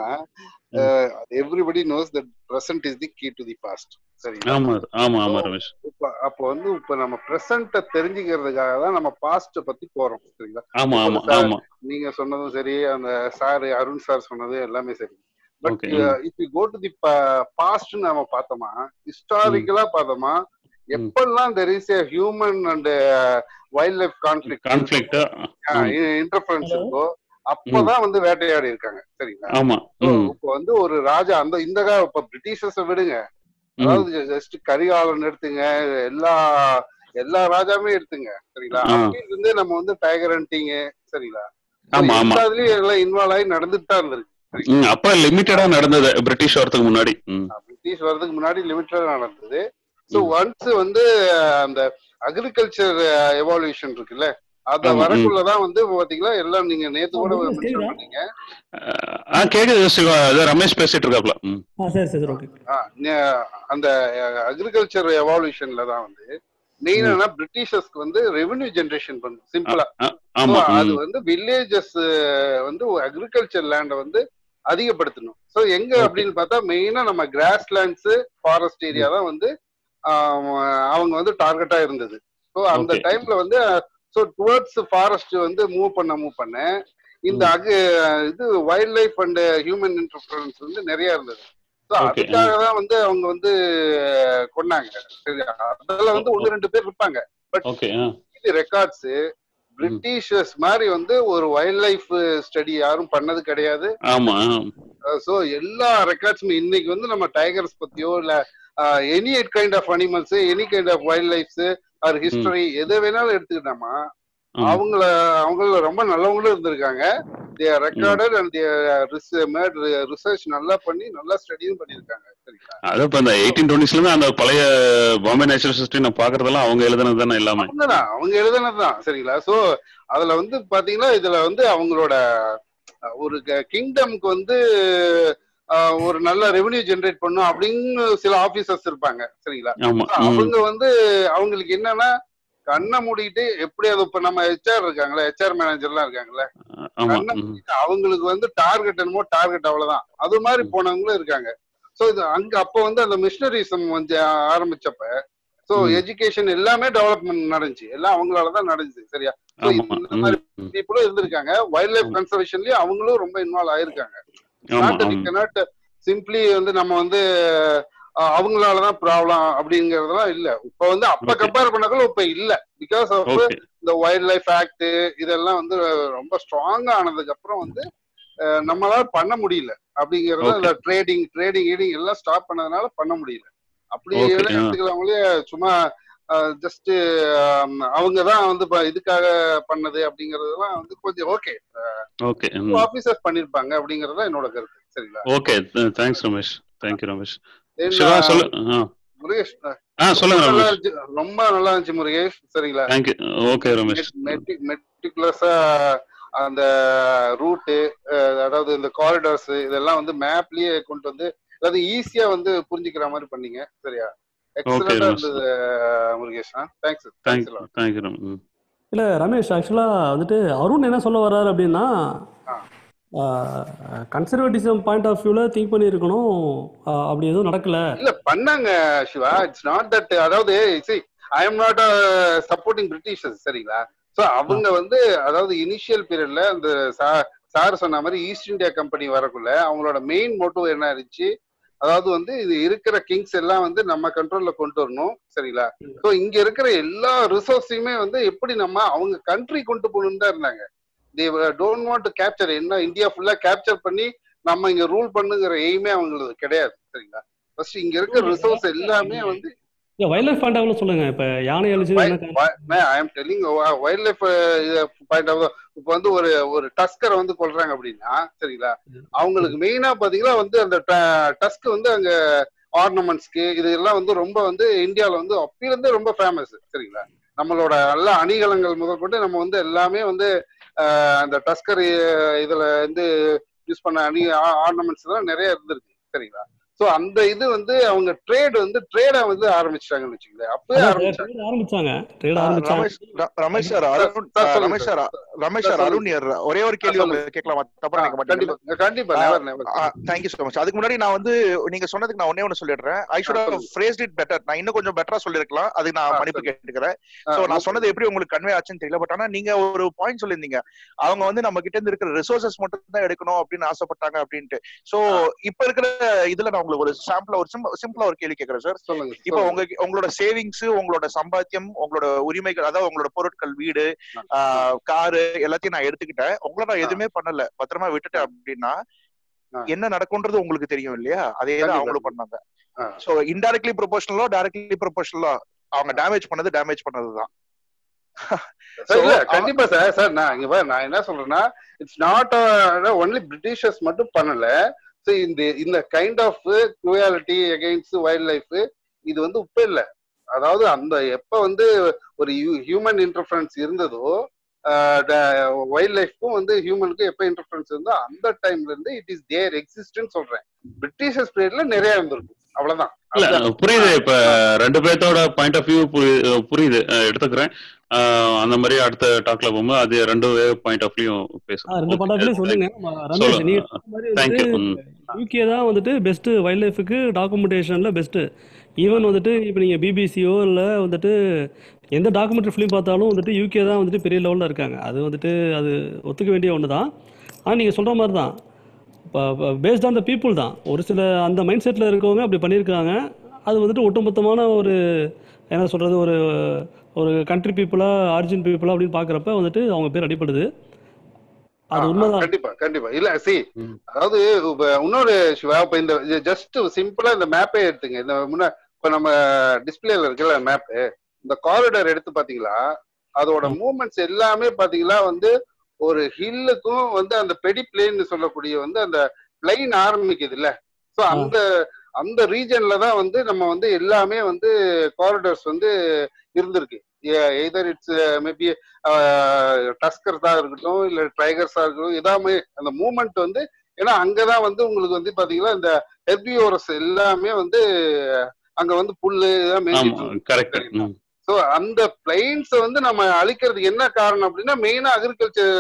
everybody knows that present is the key to the past சரிங்களா ஆமா ஆமா ஆமா So, ரமேஷ் இப்ப அப்போ வந்து இப்ப நம்ம பிரசன்ட தெரிஞ்சுக்கிறதுக்காக தான் நம்ம பாஸ்ட் பத்தி போறோம் சரிங்களா ஆமா இப்ப ஆமா sir, ஆமா நீங்க சொன்னதும் சரி அந்த சார் அருண் சார் சொன்னது எல்லாமே சரி but Okay. If you go to the past நம்ம பார்த்தோமா ஹிஸ்டாரிக்கலா பார்த்தோமா எப்பெல்லாம் there is a human and wildlife conflict conflict interference இருக்கோ அப்பதான் வந்து வேட்டையாடி இருக்காங்க சரிங்களா ஆமா So, ம் இப்போ வந்து ஒரு ராஜா அந்த இந்த கா- இப்ப பிரிட்டிஷர்ஸ விடுங்க அதாவது ஜஸ்ட் கரிகாலன் எடுத்துங்க எல்லா எல்லா ராஜாமே எடுத்துங்க சரிங்களா ஆ. அப்படி இருந்து நம்ம வந்து டைகர் ஹண்டிங் சரிங்களா So, ஆமா, ஆமா. எல்லாத்துலயும் எல்லாம் இன்வால்வ் ஆகி நடந்துட்டு தான் இருந்திருக்கு ம், அப்ப லிமிட்டடா நடந்தது பிரிட்டிஷ் வரதுக்கு முன்னாடி ம் பிரிட்டிஷ் வர்றதுக்கு முன்னாடி லிமிட்டடா நடந்தது ஸோ ஒன்ஸ் வந்து அந்த அக்ரிகல்ச்சர் எவால்யூஷன் இருக்குல்ல அத ஆமா, ம். வரக்குள்ளதான் வந்து பாத்தீங்களா எல்லாம் நீங்க நேத்து கூட ஆ, மென்ஷன் கேக்குதா? பண்ணீங்க ஆ கேக்குது சிவா இது ரமேஷ் பேசிட்டு இருக்காப்ல ம் ஆ சரி சரி சரி ஓகே ஆ, நே- அந்த அக்ரிகல்ச்சர் எவால்யூஷன்ல தான் வந்து மெயினா பிரிட்டிஷர்ஸ்க்கு வந்து ரெவென்யூ ஜெனரேஷன் பண்ணும் சிம்பிளா ஆ, ஆமா அது ம் வந்து வில்லேஜஸ் வந்து அக்ரிகல்ச்சர் லேண்ட வந்து அதிகப்படுத்தணும் ஸோ எங்க Okay. அப்படின்னு பார்த்தா மெயினா நம்ம கிராஸ் லேண்ட்ஸ் ஃபாரஸ்ட் ஏரியா தான் வந்து ஆம், அவங்க வந்து டார்கெட்டா இருந்தது ஸோ அந்த Okay. டைம்ல வந்து ஸோ டுவர்ட்ஸ் ஃபாரஸ்ட் வந்து மூவ் பண்ண மூவ் பண்ண இந்த அகு இது wildlife and human interference வந்து நிறைய இருந்தது ஸோ Okay. அதுக்காக தான் வந்து அவங்க வந்து கொண்டாங்க சரி அதில் வந்து ஒன்று ரெண்டு பேர் இருப்பாங்க ஓகே ரெக்கார்ட்ஸ் பிரிட்டிஷர்ஸ் மாதிரி வந்து ஒரு வைல்ட் லைஃப் ஸ்டடி யாரும் பண்ணது கிடையாது ஆமா ஸோ எல்லா ரெக்கார்ட்ஸுமே இன்னைக்கு வந்து நம்ம டைகர்ஸ் பத்தியோ இல்ல any kind of animals any kind of wildlifes or history எதை வேணாலும் எடுத்துக்கிட்டோமா ஆமா. அவங்கள அவங்கள ரொம்ப நல்லவங்களும் இருந்திருக்காங்க ரெக்கார்டட் அண்ட் மேட் ரிசர்ச் நல்லா பண்ணி நல்லா ஸ்டடியும் பண்ணியிருக்காங்க சரிங்களா அது இப்ப இந்த எயிட்டீன் டுவெண்ட்டிஸ்ல இருந்து அந்த பழைய பாம்பே நேச்சுரல் ஹிஸ்டரி நான் பாக்குறதெல்லாம் அவங்க எழுதுனது தானே எல்லாமே அவங்கதான் அவங்க எழுதுனதுதான் சரிங்களா சோ அதுல வந்து பாத்தீங்கன்னா இதுல வந்து அவங்களோட அஹ், ஒரு கிங்டம்க்கு வந்து அஹ், ஒரு நல்ல ரெவென்யூ ஜெனரேட் பண்ணும் அப்படின்னு சில ஆபீசர்ஸ் இருப்பாங்க சரிங்களா ஆமா So, ம் அவங்க வந்து அவங்களுக்கு என்னன்னா கண்ணை மூடிட்டு எப்படி அது இப்ப நம்ம ஹெச்ஆர் இருக்காங்களா ஹெச்ஆர் மேனேஜர்லாம் இருக்காங்கல்ல ஆமா கண்ணை ம் மூடிட்டு அவங்களுக்கு வந்து டார்கெட் என்னமோ டார்கெட் அவ்வளவுதான் அது மாதிரி போனவங்களும் இருக்காங்க சோ இது அங்க அப்ப வந்து அந்த மிஷினரிசம் வந்து ஆரம்பிச்சப்ப சோ ம். எஜுகேஷன் எல்லாமே டெவலப்மெண்ட் நடந்துச்சு எல்லாம் அவங்களாலதான் நடந்துச்சு சரியா So, ஆமா இந்த ம் மாதிரி ம் பீப்புளும் இருந்திருக்காங்க வைல்ட் லைஃப் ம். கன்சர்வேஷன்லயும் அவங்களும் ரொம்ப இன்வால்வ் ஆயிருக்காங்க ஆமா நாட் வி ஆமா கனாட் சிம்பிளி வந்து நம்ம வந்து அஹ், அவங்களாலதான் ப்ராப்ளம் அப்படிங்கறதெல்லாம் இல்ல இப்ப வந்து அப்ப Okay. கம்பேர் பண்ணக்குள்ள இப்ப இல்ல பிகாஸ் ஆஃப் ஓகே இந்த வைல்ட் லைஃப் ஆக்ட் இதெல்லாம் வந்து ரொம்ப ஸ்ட்ராங்கா ஆனதுக்கு அப்புறம் வந்து அஹ், நம்மளால பண்ண முடியல அப்படிங்கறது Okay. இந்த ட்ரேடிங் ட்ரேடிங் ஈடிங் எல்லாம் ஸ்டாப் பண்ணதுனால பண்ண முடியல அப்படி Okay, வேணா ஆ. எடுத்துக்கலாமலே சும்மா ஜஸ்ட் அவங்க தான் வந்து இப்ப இதுக்காக பண்ணது அப்படிங்கறதெல்லாம் வந்து கொஞ்சம் ஓகே ஓகே ம் ஆபீசர்ஸ் பண்ணிருப்பாங்க அப்படிங்கறத என்னோட கருத்து சரிங்களா okay thanks Ramesh thank you Ramesh Then, Siva uh, சொல்லு ஆ முருகேஷ் uh, ஆ சொல்லுங்க ரொம்ப நல்லா ரமேஷ் இருந்துச்சு ரொம்ப நல்லா இருந்துச்சு முருகேஷ் சரிங்களா தேங்க்யூ ஓகே ரமேஷ் மெட்டிகுலஸா அந்த ரூட்டு அதாவது இந்த காரிடார்ஸ் இதெல்லாம் வந்து மேப்லயே கொண்டு வந்து அதாவது ஈஸியா வந்து புரிஞ்சுக்கிற மாதிரி பண்ணீங்க சரியா எக்ஸலண்டா ரமேஷ். இருந்தது அஹ், Murugesh thanks thank thanks thank you Ramesh ம் இல்ல ரமேஷ் ஆக்சுவலா வந்துட்டு அருண் என்ன சொல்ல வர்றாரு அப்படின்னா ஆ. கன்சர்வேட்டிசம் பாயிண்ட் ஆஃப் வியூல திங்க் பண்ணியிருக்கணும் ஆஹ் அப்படி எதுவும் நடக்கல இல்ல பண்ணாங்க சிவா இட்ஸ் நாட் தட் அதாவது I am not supporting Britishers சரிங்களா சோ அவங்க வந்து அதாவது இனிஷியல் பீரியட்ல அந்த சார் சொன்ன மாதிரி ஈஸ்ட் இந்தியா கம்பெனி வரக்குள்ள அவங்களோட மெயின் மோட்டிவ் என்ன இருந்துச்சு அதாவது வந்து இது இருக்கிற கிங்ஸ் எல்லாம் வந்து நம்ம கண்ட்ரோல்ல கொண்டு வரணும் சரிங்களா சோ இங்க இருக்கிற எல்லா ரிசோர்ஸையுமே வந்து எப்படி நம்ம அவங்க கண்ட்ரி கொண்டு போகணும்னு தான் இருந்தாங்க they don't want to capture என்ன இந்தியா ஃபுல்லா கேப்சர் பண்ணி நம்ம இங்க ரூல் பண்ணுங்கிற எய்மே அவங்களுக்கு கிடையாது சரிங்களா ஃபர்ஸ்ட் இங்க இருக்க ரிசோர்ஸ் எல்லாமே வந்து இல்ல வைல்ட் லைஃப் பாயிண்ட் ஆஃப்ல சொல்லுங்க இப்ப யானை அழிச்சு என்ன I am telling wildlife point of இப்போ வந்து ஒரு ஒரு டஸ்கரை வந்து கொல்றாங்க அப்படின்னா சரிங்களா அவங்களுக்கு மெயினா பாத்தீங்கன்னா வந்து அந்த டஸ்க் வந்து அங்க ஆர்னமெண்ட்ஸ்க்கு இது எல்லாம் வந்து ரொம்ப வந்து இந்தியால வந்து அப்பயிலிருந்தே ரொம்ப ஃபேமஸ் சரிங்களா நம்மளோட நல்ல அணிகலங்கள் முதற்கொண்டு நம்ம வந்து எல்லாமே வந்து ஆஹ், அந்த டஸ்கர் இதுல வந்து யூஸ் பண்ண அணி ஆர்னமெண்ட்ஸ் எல்லாம் நிறைய இருந்திருக்கு சரிங்களா சோ அந்த இது வந்து அவங்க ட்ரேட் வந்து ட்ரேட வந்து ஆரம்பிச்சிட்டாங்கன்னு வச்சுக்கோங்களேன் அப்பவே அதான் ஆரம்பிச்சாங்க trade ஆரம்பிச்சாங்க ட்ரேட் ஆ, ஆரம்பிச்சாங்க ரமேஷ் ர- ரமேஷ் சார் அருண் சார் ஆ, சொல்லுங்க Ramesh sir sir Ramesh sir sir சொல்லுங்க அருண் here. ஒரே ஒரு சார் கேள்வி சொல்லுங்க உங்களுக்கு கேட்கலாமா தப்பா ஆ, நினைக்க மாட்டீங்கல்ல கண்டிப்பா கண்டிப்பா never never thank you so much அதுக்கு முன்னாடி நான் வந்து நீங்க சொன்னதுக்கு நான் ஒன்னே ஒன்னு சொல்லிடுறேன் ஐ ஆ ஷுட் ஹவ் சொல்லுங்க phrased it better நான் இன்னும் கொஞ்சம் பெட்டரா சொல்லிருக்கலாம் அதுக்கு ஆ நான் மன்னிப்பு சொல்லுங்க கேட்டுக்கிறேன் ஆ சோ நோ நான் சொன்னது ப்ராப்ளம் எப்படி உங்களுக்கு கன்வே ஆச்சுன்னு தெரியல பட் ஆனா நீங்க ஒரு பாயிண்ட் சொல்லியிருந்தீங்க அவங்க வந்து நம்ம கிட்ட இருந்து இருக்கிற ரிசோர்சஸ் மட்டும் தான் எடுக்கணும் அப்படின்னு ஆசைப்பட்டாங்க அப்படின்ட்டு சோ ஆ இப்ப இருக்கிற இதுல நான் உங்களுக்கு ஒரு சாம்பிளா ஒரு சிம்பிளா ஒரு கேள்வி கேட்கறேன் சார் சொல்லுங்க இப்போ சொல்லுங்க உங்க உங்களோட சேவிங்ஸ் உங்களோட சம்பாத்தியம் உங்களோட உரிமைகள் அதாவது உங்களோட பொருட்கள் வீடு ஆ காரு எல்லாத்தையும் நான் எடுத்துக்கிட்டேன் உங்களை நான் ஆ எதுவுமே பண்ணல பத்திரமா விட்டுட்டேன் அப்படின்னா ஆ என்ன நடக்கும்ன்றது உங்களுக்கு தெரியும் இல்லையா அதே தான் கண்டிப்பா அவங்களும் பண்ணாங்க ஆ சோ இன்டைரக்ட்லி ப்ரொபோஷனலோ டைரக்ட்லி ப்ரொபோஷனலோ அவங்க டேமேஜ் பண்ணது டேமேஜ் பண்ணதுதான் சார் சோ இல்ல கண்டிப்பா சார் சார் நான் இங்க பாரு நான் என்ன சொல்றேன்னா இட்ஸ் நாட் ஒன்லி பிரிட்டிஷர்ஸ் மட்டும் பண்ணல ஸோ இந்த இந்த kind of quality against wildlife இது வந்து உப்பே இல்லை அதாவது அந்த எப்ப வந்து ஒரு ஹியூமன் இன்டர்ஃபரன்ஸ் இருந்ததோ வைல்ட் லைஃப்க்கும் வந்து ஹியூமனுக்கும் எப்ப இன்டர்ஃபரன்ஸ் இருந்தோ அந்த டைம்ல இருந்து இட் இஸ் தேர் எக்ஸிஸ்டன்ஸ் சொல்றேன் பிரிட்டிஷர்ஸ் பீரியட்ல நிறைய இருந்திருக்கும் அவ்வளவுதான் இல்ல அதுதான் புரியுது ஆ, இப்ப ஆ, ரெண்டு பேர்த்தோட பாயிண்ட் ஆஃப் வியூ புரியுது அஹ் எடுத்துக்கிறேன் அஹ் அந்த மாதிரி அடுத்த டாக்ல போகும்போது அது ரெண்டு பாயிண்ட் ஆஃப் வியூ ஆ பேசலாம் ரெண்டு ஓகே பாயிண்ட் சொல்லுங்க ம- ரமேஷ் சொல்லு நீங்க சொன்ன மாதிரி வந்துட்டு தேங்க்யூ ம் யூகே தான் வந்துட்டு பெஸ்ட் வைல்ட் லைஃபுக்கு டாக்குமெண்டேஷன்ல பெஸ்ட் ஈவன் வந்துட்டு இப்போ நீங்க பிபிசியோ இல்லை வந்துட்டு எந்த டாக்குமெண்ட்ரி ஃபிலிம் பார்த்தாலும் வந்துட்டு யூகே தான் வந்துட்டு பெரிய லெவலில் இருக்காங்க அது வந்துட்டு அது ஒத்துக்க வேண்டிய ஒன்று தான் ஆனால் நீங்கள் சொல்கிற மாதிரி தான் இப்போ பேஸ்ட் ஆன் த பீப்புள் தான் ஒரு சில அந்த மைண்ட் செட்டில் இருக்கவங்க அப்படி பண்ணியிருக்காங்க அது வந்துட்டு ஒட்டுமொத்தமான ஒரு என்ன சொல்கிறது ஒரு ஒரு கண்ட்ரி பீப்புளாக ஆரிஜின் பீப்புளாக அப்படின்னு பார்க்குறப்ப வந்துட்டு அவங்க பேர் அடிப்படுது ஆ, அது ஆ, உண்மைதான் கண்டிப்பா கண்டிப்பா இல்ல சி ம். அதாவது இப்ப இன்னொரு சிவா இப்ப இந்த ஜஸ்ட் சிம்பிளா இந்த மேப்பே எடுத்துங்க இந்த முன்ன இப்ப நம்ம டிஸ்பிளேல இருக்குல்ல மேப் இந்த காரிடார் எடுத்து பாத்தீங்களா அதோட ம். மூமெண்ட்ஸ் எல்லாமே பாத்தீங்களா வந்து ஒரு ஹில்லுக்கும் வந்து அந்த பெடி பிளேன்னு சொல்லக்கூடிய வந்து அந்த பிளைன் ஆரம்பிக்குது இல்ல ஸோ ஆ அந்த அந்த ரீஜன்ல தான் வந்து நம்ம வந்து எல்லாமே வந்து காரிடர்ஸ் வந்து இருந்திருக்கு எதர் இட்ஸ் மேபி டஸ்கர்ஸா இருக்கட்டும் இல்ல டைகர்ஸா இருக்கட்டும் இதாமே அந்த மூமெண்ட் வந்து ஏன்னா அங்கதான் வந்து உங்களுக்கு வந்து பாத்தீங்கன்னா இந்த ஹெர்பியோரஸ் எல்லாமே வந்து அங்க வந்து புல்லு இதெல்லாம் மேய்ஞ்சிட்டு ஆமா இருந்துச்சு கரெக்ட் சரிங்களா ம் ஸோ அந்த பிளைன்ஸை வந்து நம்ம அழிக்கிறதுக்கு என்ன காரணம் அப்படின்னா மெயினா அக்ரிகல்ச்சர்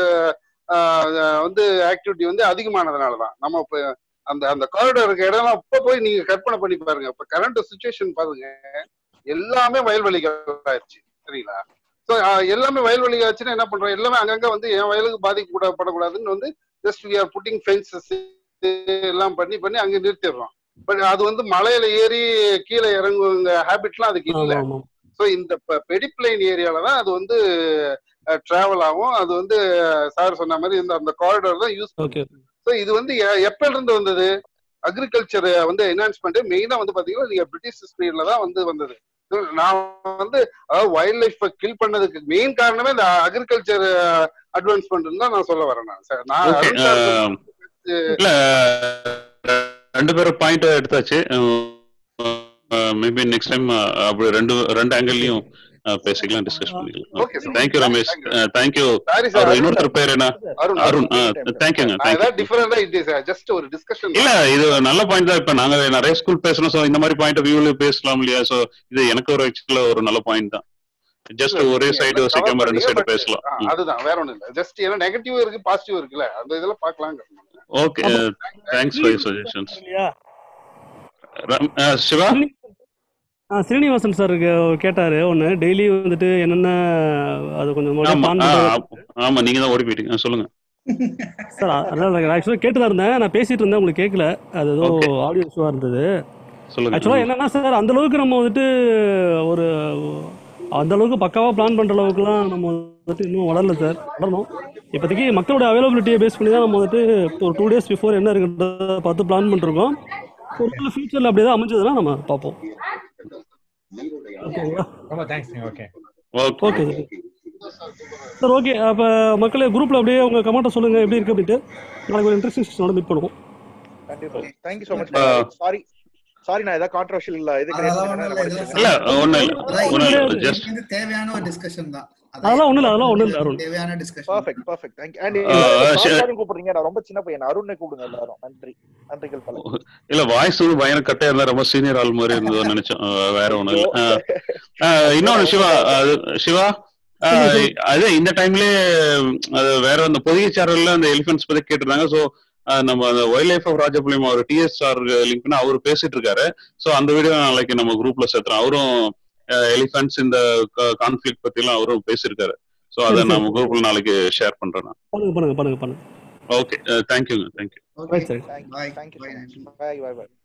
வந்து ஆக்டிவிட்டி வந்து அதிகமானதுனால தான் நம்ம இப்போ அந்த அந்த காரிடர் இருக்க இடம்லாம் இப்போ போய் நீங்க கற்பனை பண்ணி பாருங்க இப்போ கரண்ட் சுச்சுவேஷன் பாருங்க எல்லாமே வயல்வெளிகள் ஆயிடுச்சு சரிங்களா ஸோ எல்லாமே வயல்வெளி ஆச்சுன்னா என்ன பண்றோம் எல்லாமே அங்கங்க வந்து என் வயலுக்கு பாதிக்கப்படக்கூடாதுன்னு வந்து just we are putting fences எல்லாம் பண்ணி பண்ணி அங்க நிறுத்திடுறோம் பட் அது வந்து மலையில ஏறி கீழே இறங்குங்க ஹேபிட்லாம் அதுக்கு இல்லை ஆமா ஆமா ஸோ இந்த பெடிப்ளைன் ஏரியால தான் அது வந்து டிராவல் ஆகும் அது வந்து சார் சொன்ன மாதிரி இந்த அந்த காரிடார் தான் யூஸ் ஓகே பண்ணும் ஸோ இது வந்து எ- எப்பல இருந்து வந்தது அக்ரிகல்ச்சர் வந்து என்ஹான்ஸ்மெண்ட் மெயினா வந்து பாத்தீங்கன்னா நீங்க பிரிட்டிஷ் பீரியட்ல தான் வந்து வந்தது So, நான் வந்து அதாவது வைல்ட் லைஃப் கில் பண்ணதுக்கு மெயின் காரணமே இந்த அக்ரிகல்ச்சர் அட்வான்ஸ்மெண்ட் தான் நான் சொல்ல வரேன் நான் சார் நான் ஓகே அருண் சார் சொன்ன இல்ல ரெண்டு பேரும் பாயிண்ட் எடுத்தாச்சு மேபி நெக்ஸ்ட் டைம் அப்படி ரெண்டு ரெண்டு ஆங்கிள்லயும் பேசிக்கலாம் டிஸ்கஸ் பண்ணிக்கலாம் okay sir thank you Ramesh thank you thank you sorry sir அவர் அருண் சார் இன்னொருத்தர் பேர் என்ன அருண் அருண் அருண் தேங்க்யூங்க நான் தேங்க்யூ ஏதாவது டிஃபரெண்டா இது ஜஸ்ட் ஒரு டிஸ்கஷன் இல்ல இது நல்ல பாயிண்ட் தான் இப்ப நாங்க நிறைய ஸ்கூல் பேசணும் சோ இந்த மாதிரி பாயிண்ட் ஆஃப் வியூல பேசலாம் இல்லையா சோ இது எனக்கு ஒரு ஆக்சுவலா ஒரு நல்ல பாயிண்ட் தான் ஜஸ்ட் இல்ல ஒரே நீங்க சைடு எல்லாம் கவர் சிக்காம ரெண்டு பண்ணீங்க சைடு பட் பேசலாம் ம். அதுதான் வேற ஒண்ணும் இல்ல ஜஸ்ட் ஏன்னா நெகட்டிவ் இருக்கு பாசிட்டிவ் இருக்குல்ல அந்த இதெல்லாம் பார்க்கலாங்க ஓகே அப்போ தேங்க்ஸ் ஃபார் யூர் சஜஷன்ஸ் இல்லையா சிவா ஸ்ரீனி- ஆ ஸ்ரீனிவாசன் சார் கேட்டாரு ஒன்று டெய்லி வந்துட்டு என்னென்ன அது கொஞ்சம் முன்னாடியே ஆமா பிளான் ஆ, பண்ணுறது ஆ, ஆமா நீங்க தான் ஓடி போயிட்டீங்க ஆ, சொல்லுங்க சார் அதான் ஆக்சுவலாக கேட்டு தான் இருந்தேன் நான் பேசிட்டு இருந்தேன் உங்களுக்கு கேட்கல அது ஏதோ ஓகே ஆடியோ இஷ்யூவாக இருந்தது சொல்லுங்க ஆக்சுவலாக ம். என்னன்னா சார் அந்த அளவுக்கு நம்ம வந்துட்டு ஒரு அந்த அளவுக்கு பக்காவாக பிளான் பண்ணுற அளவுக்குலாம் நம்ம வந்துட்டு இன்னும் வளரல சார் வளரணும் இப்போதைக்கு மக்களோட அவைலபிலிட்டியை பேஸ் பண்ணி தான் நம்ம வந்துட்டு ஒரு டூ டேஸ் பிஃபோர் என்ன இருக்குன்றத பார்த்து பிளான் பண்ணிருக்கோம் ஒரு ஃபியூச்சரில் அப்படியே தான் அமைஞ்சதுன்னா நம்ம பார்ப்போம் ஓகேங்களா ரொம்ப thanks okay okay okay sir sir okay அப்போ மக்களே குரூப்பில் அப்படியே உங்கள் கமெண்ட்டை சொல்லுங்கள் எப்படி இருக்கு அப்படின்ட்டு நாளைக்கு ஒரு இன்ட்ரெஸ்டிங் செஷனோட மீட் பண்ணுவோம் கண்டிப்பா தேங்க்யூ சோ மச் ஆ, சாரி சாரி நான் ஏதாவது கான்ட்ரவர்ஷியல் இது கிரியேட் அதெல்லாம் பண்ணிட்டேன்னா ஒண்ணும் என்ன இல்ல இல்ல இதெல்லாம் மன்னிச்சிருங்க ஒண்ணும் இல்ல அதான் ஒண்ணும் இது இல்ல இது ஜஸ்ட் வந்து தேவையான ஒரு டிஸ்கஷன் தான் அதெல்லாம் ஒண்ணும் இல்ல அதெல்லாம் ஒண்ணும் இல்ல அருண் தேவையான discussion perfect perfect thank and ஆ, எல்லாரும் சரி. சார் கூப்பிடுறீங்க நான் ரொம்ப சின்ன பையன் அருணை கூப்பிடுங்க எல்லாரும் நன்றி நன்றிகள் பல இல்ல வாய்ஸ் வந்து பயங்கர கட்டையா இருந்தா ரொம்ப சீனியர் ஆள் மாதிரி இருந்ததுன்னு நினைச்சோம் அஹ் வேற ஒண்ணும் இல்ல அஹ் அஹ் இன்னொன்னு சிவா அது சிவா அஹ் அது இந்த டைம்லயே அது வேற அந்த பொதிகை சேனல்ல அந்த எலிஃபென்ட்ஸ் பத்தி கேட்டிருந்தாங்க சோ நம்ம அந்த வைல்ட் லைஃப் ஆஃப் ராஜபாளையம் அவர் டிஎஸ்ஆர் லிங்க்னு அவர் பேசிட்டு இருக்காரு சோ அந்த வீடியோ நாளைக்கு நம்ம குரூப்ல சேர்த்துறோம் அவரும் எலிஃபென்ட்ஸ் இந்த கான்ஃபிளிக் பத்தி எல்லாம் அவரும் பேசியிருக்காரு சோ அதை சரி, சரி. நம்ம குரூப்ல நாளைக்கு ஷேர் பண்றேன் நான் பண்ணுங்க பண்ணுங்க பண்ணுங்க பண்ணுங்க ஓகே தேங்க்யூங்க தேங்க்யூ ஓகே சரி thank bye thank you bye so much bye bye bye